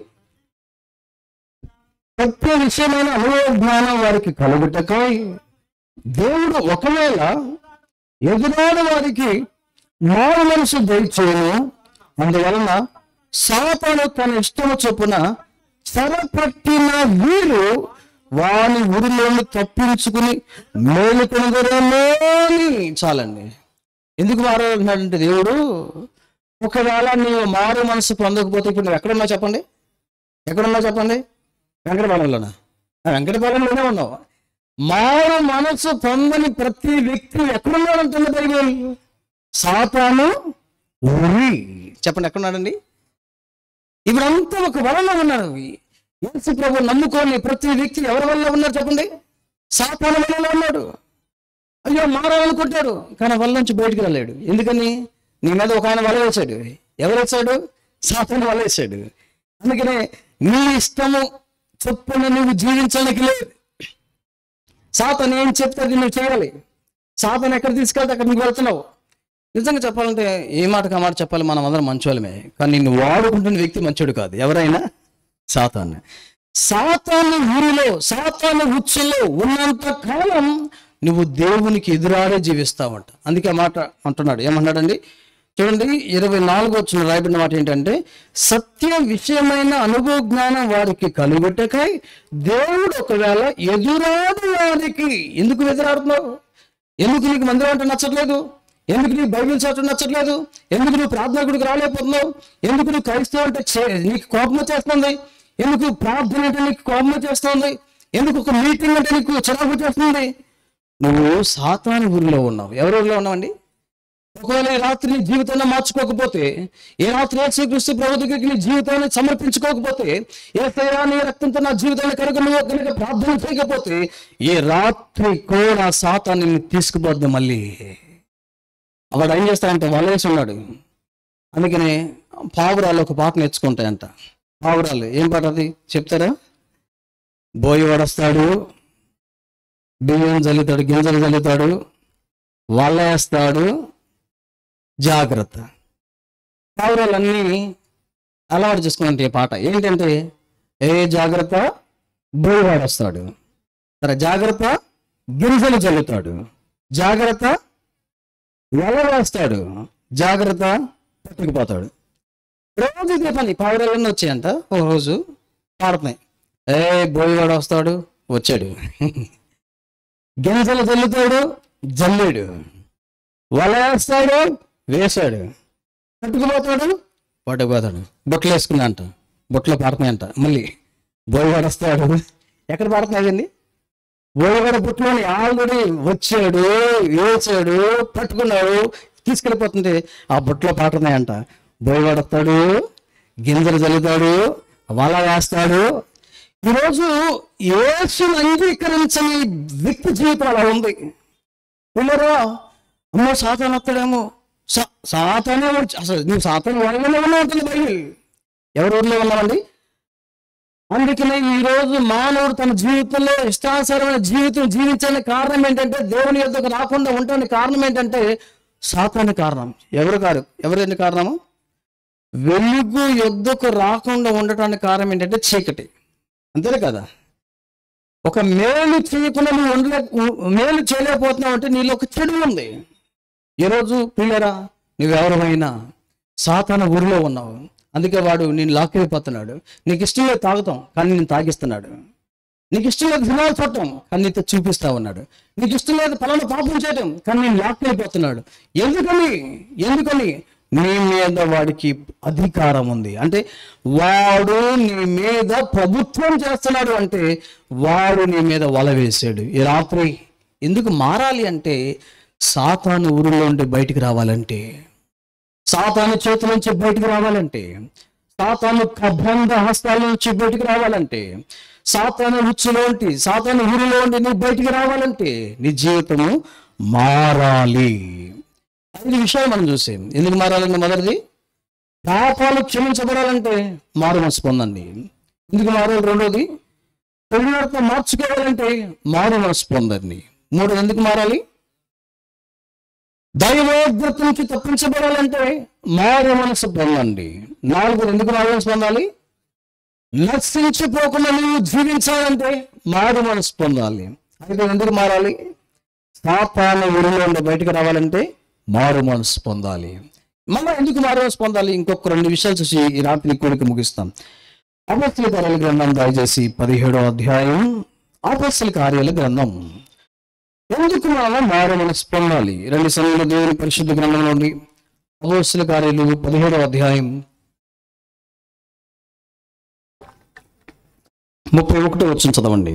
సత్య విషయమైన అనుభవ జ్ఞానం వారికి కలుగుటకై దేవుడు ఒకవేళ ఎదురాడు వారికి మారు మనసు దయచేయను అందువలన సాతాను తన ఇష్టము చొప్పున చెరపట్టిన వీరు వాని ఊరిలోని తప్పించుకుని మేలుకొనగరలోని చాలండి ఎందుకు మారాలంటున్నాడంటే దేవుడు ఒకవేళ నీవు మారు మనసు పొందకపోతే ఇప్పుడు నువ్వు ఎక్కడున్నా చెప్పండి ఎక్కడున్నా చెప్పండి వెంకటపాలెంలోనా ఆ, వెంకటపాలెంలోనే ఉన్నావు మారు మనసు పొందని ప్రతి వ్యక్తి ఎక్కడున్నాడంటుంది బైబిల్ సాతాను ఉరి చెప్పండి ఎక్కడున్నాడండి ఇప్పుడంతా ఒక వలలో ఉన్నారు యేసు ప్రభు నమ్ముకొని ప్రతి వ్యక్తి ఎవరి వల్ల ఉన్నారు చెప్పండి సాతాను వలలో ఉన్నాడు అయ్యో మారాలనుకుంటాడు కానీ వల్ల నుంచి బయటికి రాలేడు ఎందుకని నీ మీద ఒక ఆయన వల వేశాడు ఎవరు వేశాడు సాతాను వల వేశాడు అందుకనే నీ ఇష్టము చొప్పున నువ్వు జీవించడానికి లేదు సాతాను ఏం చెప్తే అది నువ్వు చేయాలి సాతాను ఎక్కడ తీసుకెళ్తే అక్కడ నువ్వు వెళ్తున్నావు నిజంగా చెప్పాలంటే ఏ మాటకు ఆ మాట చెప్పాలి మనం అందరం మంచోళ్ళమే కానీ నిన్ను వాడుకుంటున్న వ్యక్తి మంచోడు కాదు ఎవరైనా సాతాను సాతాను ఊరిలో సాతాను ఉచ్చులో ఉన్నంత కాలం నువ్వు దేవునికి ఎదురాడే జీవిస్తావంట అందుకే ఆ మాట అంటున్నాడు ఏమన్నాడండి చూడండి ఇరవై నాలుగు వచ్చిన రాయబడిన మాట ఏంటంటే సత్య విషయమైన అనుభవ జ్ఞానం వారికి కలుగుటకై దేవుడు ఒకవేళ ఎదురాడు వారికి ఎందుకు ఎదురాడుతున్నావు ఎందుకు నీకు మందిరం అంటే నచ్చట్లేదు ఎందుకు నీకు బైబిల్ చదవటం నచ్చట్లేదు ఎందుకు నువ్వు ప్రార్థన గుడికి రాలేకపోతున్నావు ఎందుకు నువ్వు క్రైస్తవం అంటే చే- నీకు కోపం వచ్చేస్తుంది ఎందుకు ప్రార్థన అంటే నీకు కోపం వచ్చేస్తుంది ఎందుకు ఒక మీటింగ్ అంటే నీకు చిరాకు వచ్చేస్తుంది నువ్వు సాతాను ఊరిలో ఉన్నావు ఎవరి ఊరిలో ఉన్నావండి ఒకవేళ ఈ రాత్రి నీ జీవితాన్ని మార్చుకోకపోతే ఏ రాత్రి యేసుక్రీస్తు ప్రభు దగ్గరికి నీ జీవితాన్ని సమర్పించుకోకపోతే ఏ నీ రక్తంతో నా జీవితాన్ని కనుక నువ్వు కనుక ప్రార్థన చేయకపోతే ఈ రాత్రి కూడా సాతాన్ని నిన్ను తీసుకుపోద్ది మళ్ళీ వాడు ఏం చేస్తాడంటే వలవేసి ఉన్నాడు అందుకనే పావురాలు ఒక పాట నేర్చుకుంటాయంట పావురాలు ఏం పాట అది చెప్తారా బోయి వడస్తాడు బియ్యం జల్లుతాడు గింజలు జల్లుతాడు వలేస్తాడు జాగ్రత్త పావురాలన్నీ అలవాటు చేసుకున్నట్టు ఈ పాట ఏంటంటే ఏ జాగ్రత్త బోయవాడు వస్తాడు సరే జాగ్రత్త గింజలు జల్లుతాడు జాగ్రత్త వల వేస్తాడు జాగ్రత్త పట్టుకుపోతాడు రోజు ఇదే పని పావురాలన్నీ వచ్చాయంట ఓ రోజు పాడుతున్నాయి ఏ బోయవాడు వస్తాడు వచ్చాడు గింజలు జల్లుతాడు జల్లాడు వల వేస్తాడు వేశాడు పట్టుకుపోతాడు పట్టుకుపోతాడు బొట్లు వేసుకున్నా అంట బొట్లో పాడుతున్నాయంట మళ్ళీ బోయవాడు వస్తాడు ఎక్కడ పాడుతున్నాయండి బోయవాడ బుట్లోని ఆల్రెడీ వచ్చాడు వేసాడు పట్టుకున్నాడు తీసుకెళ్ళిపోతుంటే ఆ బుట్లో పాడుతున్నాయంట బోయవాడు వస్తాడు గింజలు జల్లుతాడు వల వేస్తాడు ఈరోజు యేసును అంగీకరించని వ్యక్తి జీవితం అలా ఉంది పిల్లరా అమ్మో సాతాను వస్తాడేమో సా సాతానే వచ్చి అసలు నువ్వు సాతాను వాళ్ళనే ఉన్నావు ఉంటుంది బైబిల్ ఎవరి ఊర్లో ఉన్నామండి అందుకనే ఈ రోజు మానవుడు తన జీవితంలో ఇష్టానుసారమైన జీవితం జీవించడానికి కారణం ఏంటంటే దేవుని యొద్దకు రాకుండా ఉండడానికి కారణం ఏంటంటే సాతాను కారణం ఎవరు కాదు ఎవరైనా కారణము వెలుగు యొద్దకు రాకుండా ఉండటానికి కారణం ఏంటంటే చీకటి అంతేనే కదా ఒక మేలు చేయకుండా నువ్వు ఉండలే మేలు చేయలేకపోతున్నావు అంటే నీలో ఒక చెడు ఉంది ఈరోజు పిల్లరా నువ్వెవరమైనా సాతాన ఊరిలో ఉన్నావు అందుకే వాడు నేను లాక్కెళ్ళిపోతున్నాడు నీకు ఇష్టం లేదు తాగుతాం కానీ నేను తాగిస్తున్నాడు నీకు ఇష్టం లేదు సినిమాలు చూడటం కానీ నీతో చూపిస్తా ఉన్నాడు నీకు ఇష్టం లేదు పలానా పాపం చేయటం కానీ నేను లాక్కెళ్ళిపోతున్నాడు ఎందుకని ఎందుకని నీ మీద వాడికి అధికారం ఉంది అంటే వాడు నీ మీద ప్రభుత్వం చేస్తున్నాడు అంటే వాడు నీ మీద వల వేసాడు ఈ రాత్రి ఎందుకు మారాలి అంటే సాతాను ఊరిలో ఉండి బయటికి రావాలంటే సాతాను చేతుల నుంచి బయటికి రావాలంటే సాతాను కబంధ హస్తాల నుంచి బయటికి రావాలంటే సాతాను ఉచ్చులోంటి సాతాను ఊరిలో ఉండి నువ్వు బయటికి రావాలంటే నీ జీవితము మారాలి ఐదు విషయాలు మనం చూసాం ఎందుకు మారాలంటే మొదటిది పాపాలు క్షమించబడాలంటే మారు మనసు పొందండి ఎందుకు మారాలి రెండోది పెళ్ళివారితో మార్చుకోవాలంటే మారు మనసు పొందండి మూడు ఎందుకు మారాలి దైవోగ్రత నుంచి తప్పించబడాలంటే మారు మనసు పొందండి నాలుగు ఎందుకు మారు మనసు పొందాలి నశించిపోకుండా నువ్వు జీవించాలంటే మారు మనసు పొందాలి అయితే ఎందుకు మారాలి సాతాన ఊరిలో ఉండి బయటకు రావాలంటే మారు మనసు పొందాలి మళ్ళీ ఎందుకు మారు మనసు పొందాలి ఇంకొక రెండు విషయాలు చూసి ఈ రాత్రి కోరిక ముగిస్తాం అపస్తుల కార్యాల గ్రంథం దయచేసి పదిహేడో అధ్యాయం అపస్తుల కార్యాల గ్రంథం ఎందుకు మనం మారు మనసు పొందాలి రెండు సమయంలో దేవుని పరిశుద్ధ గ్రంథం నుండి అపస్తుల కార్యాలు పదిహేడో అధ్యాయం ముప్పై ఒకటో వచ్చిన చదవండి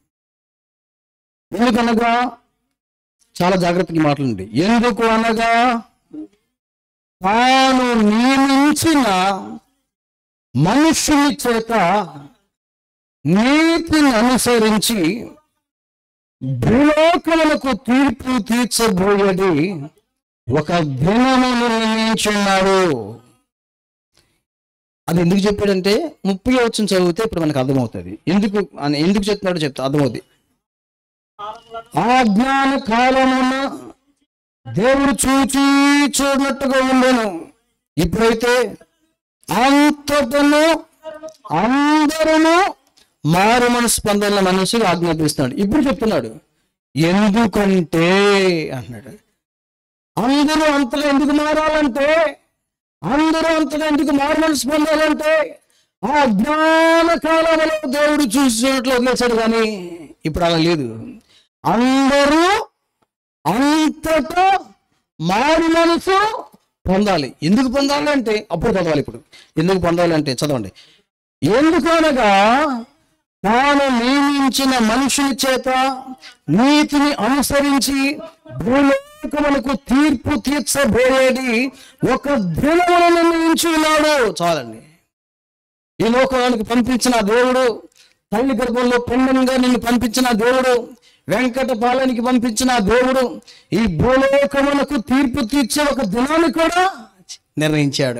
ఎందుకనగా చాలా జాగ్రత్తగా మాట్లాడండి ఎందుకు అనగా తాను నియమించిన మనుషుని చేత నీతిని అనుసరించి భూలోకములకు తీర్పు తీర్చబోయేది ఒక దినమును నిర్ణయించున్నాడు అది ఎందుకు చెప్పాడంటే ముప్పై వచ్చిన చదివితే ఇప్పుడు మనకు అర్థమవుతుంది ఎందుకు అని ఎందుకు చెప్తున్నాడో చెప్తా అర్థమవుతుంది ఆజ్ఞాన కాలమున దేవుడు చూచి చూడనట్టుగా ఉండను ఇప్పుడైతే అంతటను అందరూ మారు మనసు స్పందన మనసు ఆజ్ఞాపిస్తున్నాడు ఇప్పుడు చెప్తున్నాడు ఎందుకంటే అన్నాడు అందరూ అంతగా ఎందుకు మారాలంటే అందరూ అంతగా ఎందుకు మారు మనసు పొందాలంటే ఆ జ్ఞాన కాలంలో దేవుడు చూసినట్లు వదిలేశాడు కానీ ఇప్పుడు అలా లేదు అందరూ అంతటా మారు మనసు పొందాలి ఎందుకు పొందాలి అంటే అప్పుడు చదవాలి ఇప్పుడు ఎందుకు పొందాలి అంటే చదవండి ఎందుకు అనగా తాను నియమించిన మనుషుని చేత నీతిని అనుసరించి భూలోకములకు తీర్పు తీర్చబోయేది ఒక దినమును నిర్ణయించి ఉన్నాడు చాలండి ఈ లోకానికి పంపించిన దేవుడు తల్లి గర్భంలో పిండంగా నిన్ను పంపించిన దేవుడు వెంకట పాలనికి పంపించిన దేవుడు ఈ భూలోకములకు తీర్పు తీర్చే ఒక దినాన్ని కూడా నిర్ణయించాడు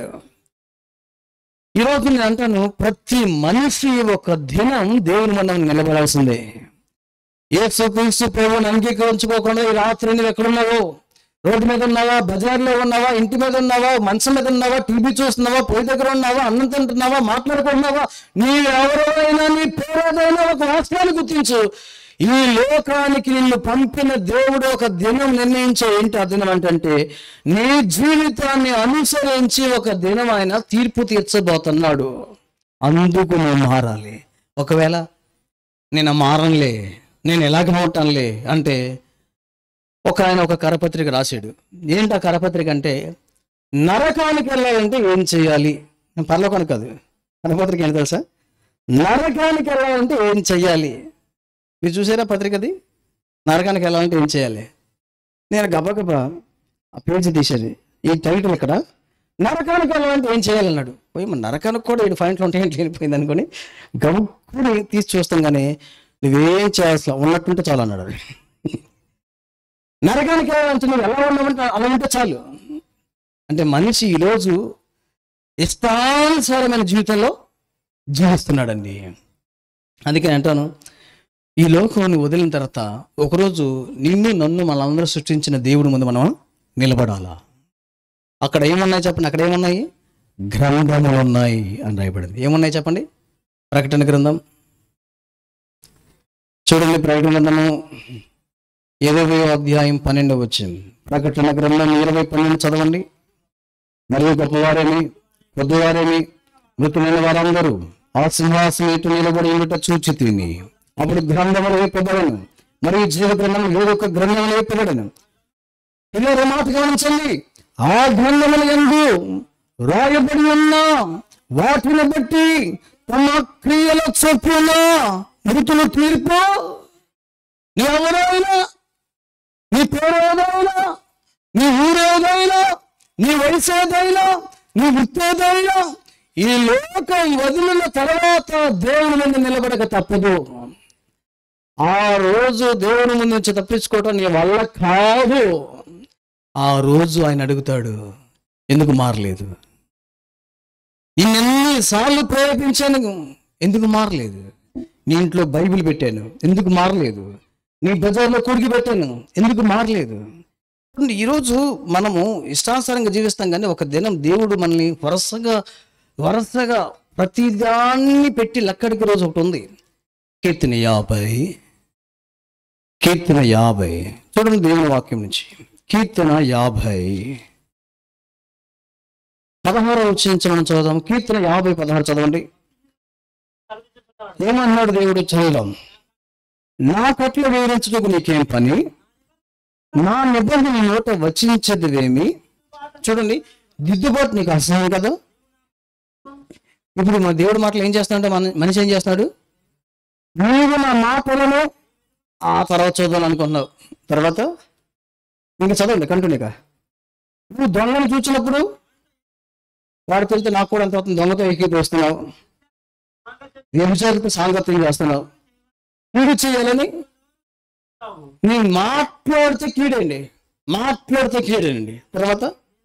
ఈరోజు నేను అంటాను ప్రతి మనిషి ఒక దినం దేవుని మనం నిలబడాల్సిందే ఏసు క్రీస్తు ప్రభుని అంగీకరించుకోకుండా ఈ రాత్రి నువ్వు ఎక్కడున్నావో రోడ్డు మీద ఉన్నావా బజార్లో ఉన్నావా ఇంటి మీద ఉన్నావా మంచం మీద ఉన్నావా టీవీ చూస్తున్నావా పొయ్యి దగ్గర ఉన్నావా అన్నం తింటున్నావా మాట్లాడుకుంటున్నావా నీ ఎవరైనా నీ పేరేదైనా ఒక వాస్తవాన్ని గుర్తించు ఈ లోకానికి నిన్ను పంపిన దేవుడు ఒక దినం నిర్ణయించే ఏంటి ఆ దినం అంటే నీ జీవితాన్ని అనుసరించి ఒక దినం ఆయన తీర్పు తీర్చబోతున్నాడు అందుకు నువ్వు మారాలి ఒకవేళ నేను మారంలే నేను ఎలాగ ఉంటానులే అంటే ఒక ఆయన ఒక కరపత్రిక రాశాడు ఏంటి ఆ కరపత్రిక అంటే నరకానికి వెళ్ళాలంటే ఏం చేయాలి నేను పర్లోకానికి కాదు కరపత్రిక ఏంటి తెలుసా నరకానికి వెళ్ళాలంటే ఏం చెయ్యాలి మీరు చూసారా పత్రికది నరకానికి వెళ్ళాలంటే ఏం చేయాలి నేను గబగబా ఆ పేజీ తీసేది ఈ టైటిల్ ఇక్కడ నరకానికి వెళ్ళాలంటే ఏం చేయాలన్నాడు పోయి మన నరకానికి కూడా ఏడు పాయింట్లు ఉంటాయంటే వెళ్ళిపోయింది అనుకొని గబుక్కుని తీసి చూస్తాం కానీ నువ్వేం చేయాల్సిన ఉన్నట్టుంటే చాలు అన్నాడు అది. నరకానికి వెళ్ళాలంటే నువ్వు ఎలా ఉన్నావంటే అలా ఉంటే చాలు అంటే మనిషి ఈరోజు ఇష్టానుసారమైన జీవితంలో జీవిస్తున్నాడండి అందుకే అంటాను ఈ లోకాన్ని వదిలిన తర్వాత ఒకరోజు నిన్ను నన్ను మనందరూ సృష్టించిన దేవుడి ముందు మనం నిలబడాలా అక్కడ ఏమున్నాయి చెప్పండి అక్కడ ఏమున్నాయి గ్రంథములు ఉన్నాయి అని రాయబడింది ఏమున్నాయి చెప్పండి ప్రకటన గ్రంథం చూడండి ప్రకటన గ్రంథము ఇరవై అధ్యాయం పన్నెండు వచ్చింది ప్రకటన గ్రంథం ఇరవై పన్నెండు చదవండి మరియు గొప్పవారేమి కొద్దివారేమి మృతులైన వారందరూ ఆ సింహాసనం ఇటు నిలబడి ఉండుట చూచి తిని అప్పుడు గ్రంథములు వేపబడను మరియు జీవ గ్రంథం ఏదొక గ్రంథములు వేపబడను పిల్లలు మాట గమనించండి ఆ గ్రంథముల ఎందు రాయబడి ఉన్న వాటిని బట్టి తమ క్రియల చొప్పున మృతులు తీర్పు ఎవరైనా నీ పేరు ఏదైనా నీ ఊరు ఏదైనా నీ వయసు ఏదైనా నీ వృత్తి ఏదైనా ఈ లోకం వదిలిన తర్వాత దేవుని ముందు నిలబడక తప్పదు ఆ రోజు దేవుని ముందు నుంచి తప్పించుకోవటం నీ వల్ల కాదు ఆ రోజు ఆయన అడుగుతాడు ఎందుకు మారలేదు ఇన్ని సార్లు ప్రయత్నించాను ఎందుకు మారలేదు నీ ఇంట్లో బైబిల్ పెట్టాను ఎందుకు మారలేదు నీ బజార్లో కొడుకు పెట్టాను ఎందుకు మారలేదు ఈరోజు మనము ఇష్టానుసారంగా జీవిస్తాం కానీ ఒక దినం దేవుడు మనల్ని వరుసగా వరుసగా ప్రతిదాన్ని పెట్టి లక్కడికి రోజు ఒకటి ఉంది కీర్తన యాభై కీర్తన యాభై చూడండి దేవుని వాక్యం నుంచి కీర్తన యాభై పదహారు వచ్చి మనం చదువుదాం కీర్తన యాభై పదహారు చదవండి ఏమన్నాడు దేవుడు చదువుదాం నా కట్లు వివరించుటకు నీకేం పని నా నిబంధన నోట వచించదువేమి చూడండి దిద్దుబాటు నీకు అసహ్యం కదా ఇప్పుడు మన దేవుడు మాటలు ఏం చేస్తాడంటే మన మనిషి ఏం చేస్తున్నాడు నీవు నా మాటలను ఆ తర్వాత చూద్దాం అనుకున్నావు తర్వాత ఇంకా చదవండి కంటిన్యూగా నువ్వు దొంగను చూసినప్పుడు వాడు తెలితే నాకు కూడా అంత అవుతుంది దొంగతో ఎక్కిపోస్తున్నావు వ్యభిచారితో సాంగత్యం చేస్తున్నావు కీడు చేయాలని నీ మాట్లాడితే కీడండి మాట్లాడితే కీడండి తర్వాత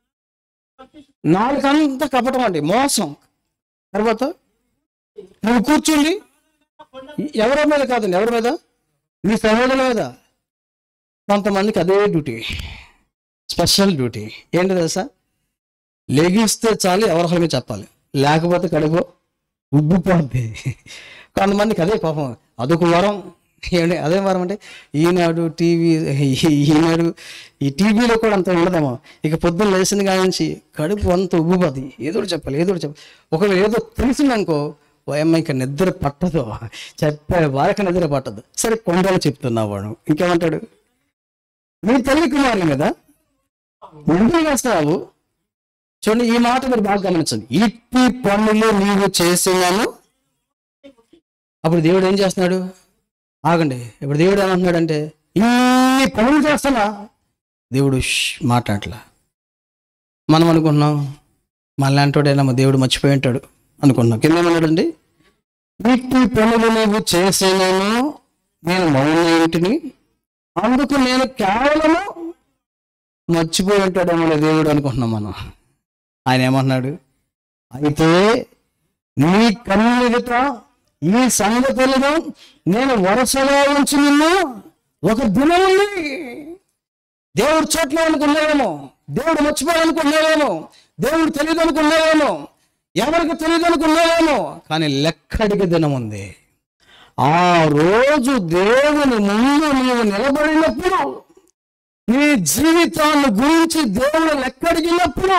నాలుగంతా కపటం అండి మోసం తర్వాత నువ్వు కూర్చుండి ఎవరి మీద కాదండి ఎవరి మీద నీ సహోదరుల మీద కొంతమందికి అదే డ్యూటీ స్పెషల్ డ్యూటీ ఏంటి తెలుసా లెగిస్తే చాలు ఎవరి మీద చెప్పాలి లేకపోతే కడుపు ఉబ్బిపోద్ది కొంతమందికి అదే పాపం అదొక వరం ఏమండి అదే వారం అంటే ఈనాడు టీవీ ఈనాడు ఈ టీవీలో కూడా అంత ఉండదేమో ఇక పొద్దున్న లేచిన కాడి నుంచి కడుపు అంత ఉబ్బుపోద్ది ఏదో ఒకటి చెప్పాలి ఏదో ఒకటి చెప్పాలి ఒకవేళ ఏదో తెలిసిందనుకో ఓ అమ్మ ఇంకా నిద్ర పట్టదు చెప్పే వారికి నిద్ర పట్టదు సరే కొండలు చెప్తున్నావు వాడు ఇంకేమంటాడు నీ తల్లి కుమారులు కదా ఎందుకు చేస్తావు చూడండి ఈ మాట మీరు బాగా గమనించండి ఇట్టి పనులు నీవు చేసినాను అప్పుడు దేవుడు ఏం చేస్తున్నాడు ఆగండి ఇప్పుడు దేవుడు ఏమంటున్నాడంటే ఇన్ని పనులు చేస్తానా దేవుడు ష్ మాట్లాడలా మనం అనుకుంటున్నాం మనలాంటోడేనమ్మా దేవుడు మర్చిపోయి ఉంటాడు అనుకుంటున్నాం కింద ఏమన్నాడండి ఇట్టి పనులు నీవు చేసేనేను నేను మౌనంటిని అందుకు నేను కేవలము మర్చిపోయి ఉంటాడేమో దేవుడు అనుకుంటున్నాం మనం ఆయన ఏమంటున్నాడు అయితే నీ కన్ను ఎదుట ఈ సంగతులను నేను వరుసగా ఉంచి నిన్ను ఒక దినం ఉంది దేవుడు చోట్ల అనుకున్నావేమో దేవుడు మర్చిపోయాలనుకున్నావేమో దేవుడు తెలియదు అనుకున్నావేమో ఎవరికి తెలియదు అనుకున్నావేమో కానీ లెక్కడికి దినం ఉంది ఆ రోజు దేవుని ముందు నీవు నిలబడినప్పుడు నీ జీవితాన్ని గురించి దేవుడు లెక్కడిగినప్పుడు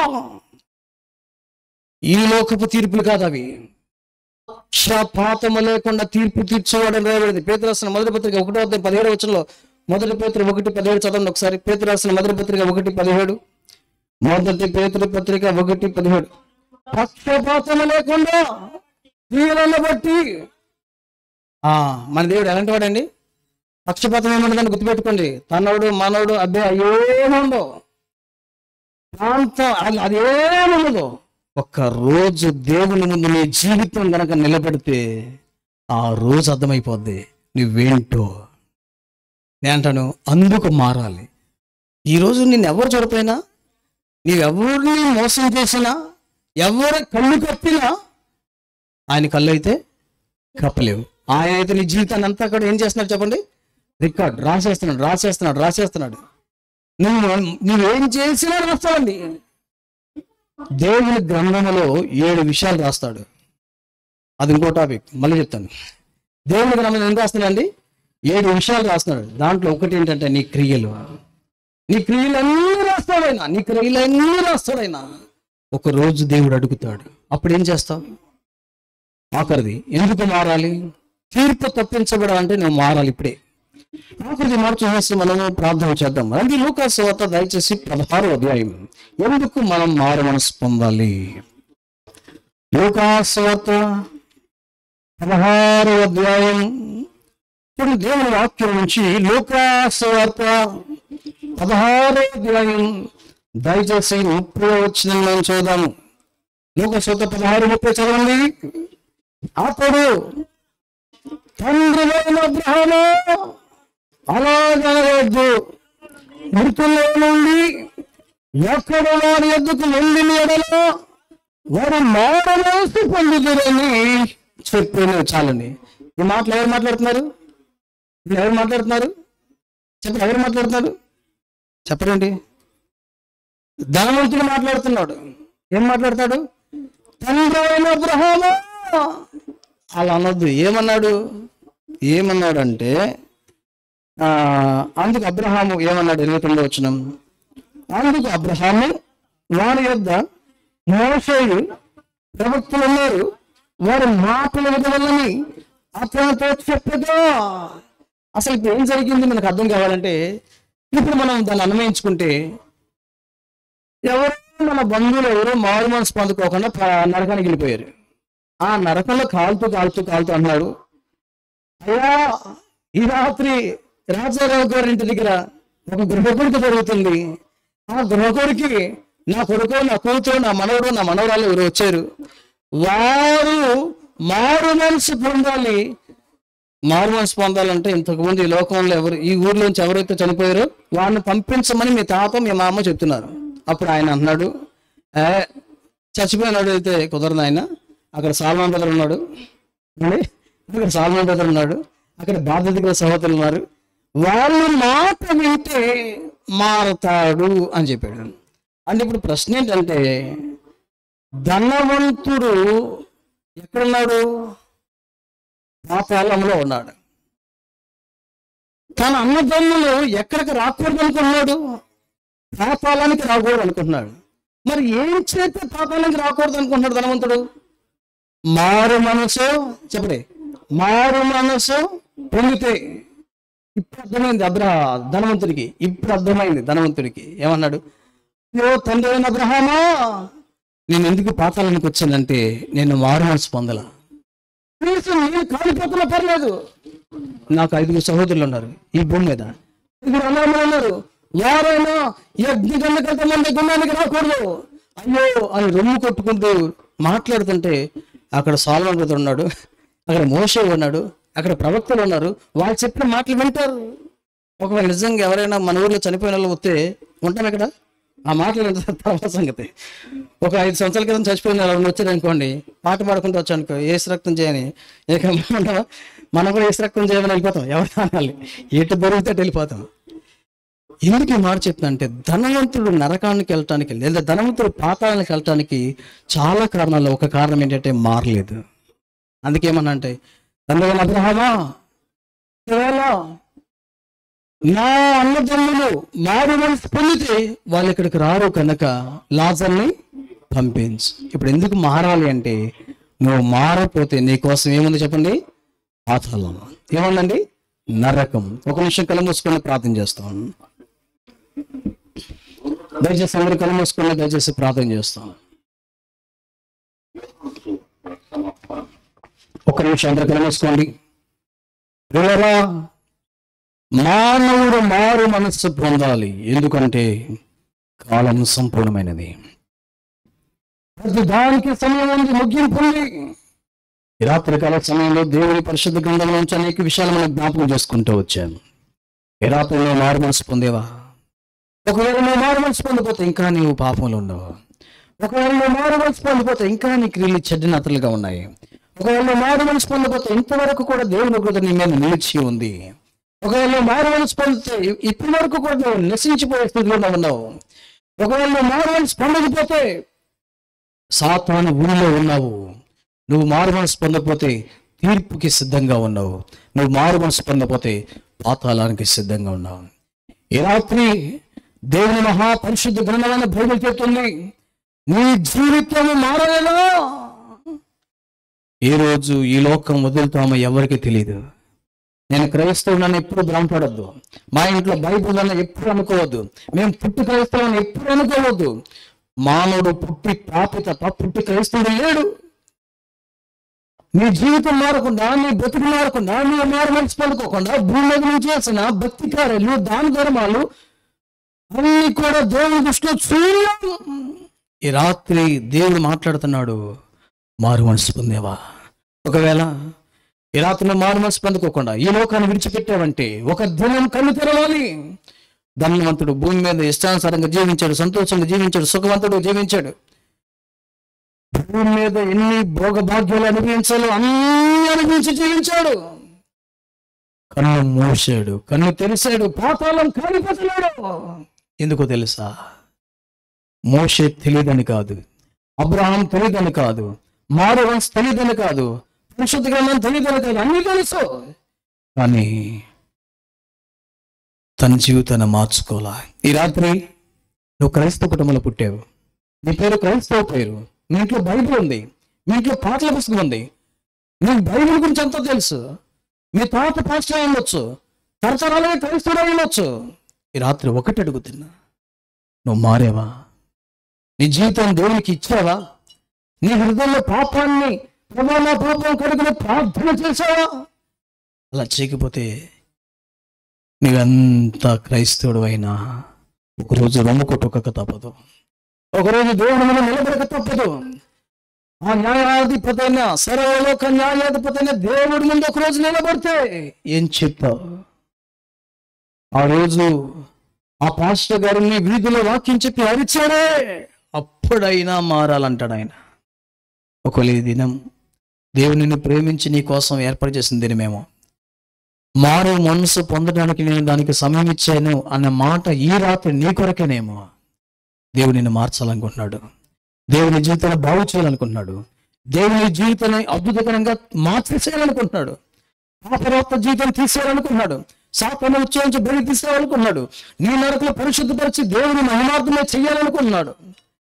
ఈ లోకపు తీర్పులు కాదు అవి పక్షపాతము లేకుండా తీర్పు తీర్చేవాడని రాయబడింది పేతురాసిన మొదటి పత్రిక ఒకటో అధ్యాయం పదిహేడు వచ్చంలో మొదటి పేతురు ఒకటి పదిహేడు చదవండి ఒకసారి పేతురాసిన మొదటి పత్రిక ఒకటి పదిహేడు మొదటి పేతురు పత్రిక ఒకటి పదిహేడు పక్షపాతము లేకుండా క్రియలను బట్టి ఆ మన దేవుడు ఎలాంటి వాడండి పక్షపాతం ఏమన్నదని గుర్తుపెట్టుకోండి తనోడు మనోడు అబ్బే ఏముండో ప్రాంతం అది అదేముండదు ఒక్క రోజు దేవుని ముందు నీ జీవితం గనక నిలబెడితే ఆ రోజు అర్థమైపోద్ది నువ్వేంటో నేను అంటాను అందుకు మారాలి ఈరోజు నిన్ను ఎవరు చూడపోయినా నీవెవరిని మోసం చేసినా ఎవరి కళ్ళు కప్పినా ఆయన కళ్ళు అయితే కప్పలేవు ఆయన అయితే నీ జీవితాన్ని అంతా కూడా ఏం చేస్తున్నాడు చెప్పండి రికార్డ్ రాసేస్తున్నాడు రాసేస్తున్నాడు రాసేస్తున్నాడు నువ్వు నువ్వేం చేసినా రాస్తావండి దేవుని గ్రంథములో ఏడు విషయాలు రాస్తాడు అది ఇంకో టాపిక్ మళ్ళీ చెప్తాను దేవుని గ్రంథం ఏం రాస్తున్నాడండి ఏడు విషయాలు రాస్తున్నాడు దాంట్లో ఒకటి ఏంటంటే నీ క్రియలు నీ క్రియలన్నీ రాస్తాడైనా నీ క్రియలన్నీ రాస్తాడైనా ఒక రోజు దేవుడు అడుగుతాడు అప్పుడు ఏం చేస్తావు ఆఖరిది ఎందుకు మారాలి తీర్పు తప్పించబడాలంటే నువ్వు మారాలి ఇప్పుడే ఆఖరిది మాట చూసి మనము ప్రార్థన చేద్దాం రండి లూకాసు వార్త దయచేసి పదహారు అధ్యాయం ఎందుకు మనం మారు మనసు పొందాలి లూకాసు వార్త పదహారు అధ్యాయం ఇప్పుడు దేవుని వాక్యం నుంచి లూకాసు వార్త పదహారు అధ్యాయం దయచేసి ముప్పై వచ్చిన మనం చూద్దాము లూకాసు వార్త పదహారు ముప్పై చదవండి అప్పుడు తండ్రి అబ్రహాము అలాగనవద్దు మృతుల్లో నుండి ఎక్కడ వారి ఎద్దుకు వెళ్ళిన ఎడలో వారు మారమోసి పొందుతారని చెప్పాను చాలండి ఈ మాటలు ఎవరు మాట్లాడుతున్నారు ఇప్పుడు ఎవరు మాట్లాడుతున్నారు చెప్పండి ఎవరు మాట్లాడుతున్నారు చెప్పరండి ధనవంతుడు మాట్లాడుతున్నాడు ఏం మాట్లాడతాడు తండ్రి అయిన అబ్రహాము అలా అనొద్దు ఏమన్నాడు ఏమన్నాడు అంటే ఆ, అందుకు అబ్రహాము ఏమన్నాడు ఇరవై తొమ్మిది వచ్చిన అందుకు అబ్రహాము వారి యొద్ద మోసేయు ప్రవక్తలు ఉన్నారు వారి మాటలు విధవలని అతనితో చెప్పగా అసలు ఇప్పుడు ఏం జరిగింది మనకు అర్థం కావాలంటే ఇప్పుడు మనం దాన్ని అన్వయించుకుంటే ఎవరు మన బంధువులు ఎవరు మారు మనసు పొందుకోకుండా ప- నరకానికి వెళ్ళిపోయారు ఆ నరకంలో కాలుతూ కాలుతూ కాలుతూ అన్నాడు అయ్యా ఈ రాత్రి రాజారావు గారి ఇంటి దగ్గర ఒక గృహకొడుకు జరుగుతుంది ఆ గృహకొడికి నా కొడుకు నా కూతురు నా మనవడు నా మనవరాలు ఎవరు వచ్చారు వారు మారు మనసు పొందాలి మారు మనసు పొందాలంటే ఇంతకుముందు ఈ లోకంలో ఎవరు ఈ ఊర్లోంచి ఎవరైతే చనిపోయారో వారిని పంపించమని మీ తాత మీ మామ చెప్తున్నారు అప్పుడు ఆయన అన్నాడు ఏ చచ్చిపోయినాడు అయితే కుదరదు ఆయన అక్కడ సాల్మాన్ బ్రదర్ ఉన్నాడు ఏమండి? అక్కడ సాల్మాన్ బ్రదర్ ఉన్నాడు అక్కడ బాధ్యత గల సహోదరులు ఉన్నారు వాళ్ళు మాట వింటే మారతాడు అని చెప్పాడు అంటే ఇప్పుడు ప్రశ్న ఏంటంటే ధనవంతుడు ఎక్కడున్నాడు పాతాళంలో ఉన్నాడు తన అన్నదమ్ములు ఎక్కడికి రాకూడదు అనుకున్నాడు పాతాళానికి రాకూడదు అనుకుంటున్నాడు మరి ఏం చేస్తే పాతాళానికి రాకూడదు అనుకుంటున్నాడు ధనవంతుడు మారు మనసు చెప్పండి మారు మనసు పొందితే ఇప్పుడు అర్థమైంది అబ్రా ధనవంతుడికి ఇప్పుడు అర్థమైంది ధనవంతుడికి ఏమన్నాడు ఓ తండ్రి అయిన అబ్రహామా నేను ఎందుకు పాతాళానికి వచ్చానంటే నేను మారు మనసు పొందల కనీసం నేను కాలిపోతున్నా పర్లేదు నాకు ఐదుగురు సహోదరులు ఉన్నారు ఈ భూమి మీద ఐదుగురు అన్నదమ్ములు ఉన్నారు ఎవరైనా యజ్ఞ గంటకంత మంది గుమ్మానికి రాకూడదు అయ్యో అని రొమ్ము కొట్టుకుంటూ మాట్లాడుతుంటే అక్కడ సాల్వన్ బ్రదర్ ఉన్నాడు అక్కడ మోషే ఉన్నాడు అక్కడ ప్రవక్తలు ఉన్నారు వాళ్ళు చెప్పిన మాటలు వింటారు ఒకవేళ నిజంగా ఎవరైనా మన ఊర్లో చనిపోయిన వాళ్ళు వస్తే ఉంటాం ఇక్కడ ఆ మాటలు వింటారు తర్వాత సంగతి ఒక ఐదు సంవత్సరాల క్రితం చచ్చిపోయిన వాళ్ళు వచ్చారు అనుకోండి పాట పాడుకుంటూ వచ్చాను అనుకో ఏసు రక్తం చేయని ఇక మనం మనం కూడా ఏసు రక్తం చేయమని వెళ్ళిపోతాం ఎవరు అనాలి ఎటు దొరికితే వెళ్ళిపోతాం ఎందుకు ఈ మాట చెప్తున్నా అంటే ధనవంతుడు నరకానికి వెళ్ళటానికి లేదా ధనవంతుడు పాతాళానికి వెళ్ళటానికి చాలా కారణాలు ఒక కారణం ఏంటంటే మారలేదు అందుకేమన్నా అంటే తండ్రి అబ్రహమా ఒకవేళ నా అన్నదమ్ములు మారు మనసు పొందితే వాళ్ళు ఇక్కడికి రారు కనుక లాజర్ని పంపించు ఇప్పుడు ఎందుకు మారాలి అంటే నువ్వు మారకపోతే నీ కోసం ఏముంది చెప్పండి పాతాళం ఏముందండి నరకం ఒక నిమిషం కళ్ళు మూసుకొని ప్రార్థన చేస్తాం దయచేసి అందరూ కళ్ళు మూసుకొని దయచేసి ప్రార్థన చేస్తాం ఒక నిమిషం అందరూ కళ్ళు మూసుకోండి ప్రియులారా, మానవుడు మారు మనస్సు పొందాలి ఎందుకంటే కాలం సంపూర్ణమైనది ప్రతి దానికి సమయం ఉంది ముగింపు ఉంది ఈ రాత్రికాల సమయంలో దేవుని పరిశుద్ధ గ్రంథం నుంచి అనేక విషయాలు మనం జ్ఞాపకం చేసుకుంటూ వచ్చాను ఈ రాత్రి నువ్వు మారు మనసు పొందేవా ఒకవేళ నువ్వు మారు మనసు పొందిపోతే ఇంకా నీవు పాపంలో ఉండవు ఒకవేళ నువ్వు మారు మనసు పొందిపోతే ఇంకా నీ క్రియలు చెడ్డనతలుగా ఉన్నాయి ఒకవేళ నువ్వు మారు మనసు పొందిపోతే ఇంతవరకు కూడా దేవుని కృత నీ మీద నిలిచి ఉంది ఒకవేళ నువ్వు మారు మనసు పొందితే ఇప్పటి వరకు కూడా నువ్వు నశించిపోయే స్థితిలో ఉన్నావు ఒకవేళ నువ్వు మారు మనసు పొందకపోతే సాతాను ఊరిలో ఉన్నావు నువ్వు మారు మనసు పొందకపోతే తీర్పుకి సిద్ధంగా ఉన్నావు నువ్వు మారు మనసు పొందకపోతే పాతాళానికి సిద్ధంగా ఉన్నావు ఈ రాత్రి దేవుని మహా పరిశుద్ధ గ్రంథమైన బైబిల్ చెప్తుంది నీ జీవితం మారలేదా ఈ రోజు ఈ లోకం వదులుతామో ఎవరికి తెలియదు నేను క్రైస్తవులని ఎప్పుడు భ్రమపడద్దు మా ఇంట్లో బైబిల్ అని ఎప్పుడు అనుకోవద్దు మేము పుట్టి క్రైస్తవులని ఎప్పుడు అనుకోవద్దు మానవుడు పుట్టి పాపి తప్ప పుట్టి క్రైస్తవుడు లేడు నీ జీవితం మారకుండా నీ బతుకు మారకుండా నీ మారు మనసు పలుకోకుండా భూమి మీద నువ్వు చేసిన భక్తి కార్యాలు దాన ధర్మాలు అన్ని కూడా దేవుని దృష్టిలో చూడలేము ఈ రాత్రి దేవుడు మాట్లాడుతున్నాడు మారు మనసు పొందేవా ఒకవేళ ఈ రాత్రి నువ్వు మారు మనసు పొందుకోకుండా ఈ లోకాన్ని విడిచిపెట్టావంటే ఒక దినం కళ్ళు తెరవాలి ధనవంతుడు భూమి మీద ఇష్టానుసారంగా జీవించాడు సంతోషంగా జీవించాడు సుఖవంతుడు జీవించాడు భూమి మీద ఎన్ని భోగభాగ్యాలు అనుభవించాలో అన్ని అనుభవించి జీవించాడు కన్ను మూసాడు కన్ను తెరిశాడు పాతాళం కాలిపోతున్నాడు ఎందుకో తెలుసా మోషే తెలియదని కాదు అబ్రహాం తెలియదని కాదు మారు వంశ తెలియదని కాదు పరిశుద్ధ గ్రంథం తెలియదని కాదు అన్ని తెలుసు కానీ తన జీవితాన్ని మార్చుకోవాలా ఈ రాత్రి నువ్వు క్రైస్తవ కుటుంబంలో పుట్టావు నీ పేరు క్రైస్తవ పేరు మీ ఇంట్లో బైబిల్ ఉంది మీ ఇంట్లో పాటల పుస్తకం ఉంది నీకు బైబిల్ గురించి ఎంతో తెలుసు మీ తాత పాస్టర్ అయి ఉండొచ్చు తరతరాలుగా క్రైస్తవుడు అయి ఉండొచ్చు ఈ రాత్రి ఒకటి అడుగుతున్నా నువ్వు మారేవా నీ జీవితం దేవునికి ఇచ్చావా నీ హృదయంలో పాపాన్ని ప్రభా నా పాపం కడుగున ప్రార్థన చేసావా అలా చేయకపోతే నీవెంత క్రైస్తవుడు అయినా ఒకరోజు రొమ్ము కొట్టుకోక తప్పదు ఒకరోజు దేవుడి మీద నిలబడక తప్పదు ఆ న్యాయాధిపతి అయిన సర్వలోక న్యాయాధిపతి అయిన దేవుడి ముందు ఒకరోజు నిలబడితే ఏం చెప్తావు ఆ రోజు ఆ పాస్టర్ గారిని వీధిలో వాక్యం చెప్పి అరిచాడే అప్పుడైనా మారాలంటాడు ఆయన ఒకవేళ ఈ దినం దేవుని నిన్ను ప్రేమించి నీ కోసం ఏర్పాటు చేసిన దినమేమో మారు మనసు పొందడానికి నేను దానికి సమయం ఇచ్చాను అన్న మాట ఈ రాత్రి నీ కొరకేనేమో దేవుడు నిన్ను మార్చాలనుకుంటున్నాడు దేవుని జీవితాన్ని బాగు చేయాలనుకుంటున్నాడు దేవుని జీవితాన్ని అద్భుతకరంగా మార్చేసేయాలనుకుంటున్నాడు పాపరాత్మ జీవితం తీసేయాలనుకుంటున్నాడు సాతాను ఉత్సవం నుంచి బయట తీసుకురావాలనుకున్నాడు నీ నరకలో పరిశుద్ధపరిచి దేవుని మహిమార్థమే చేయాలనుకున్నాడు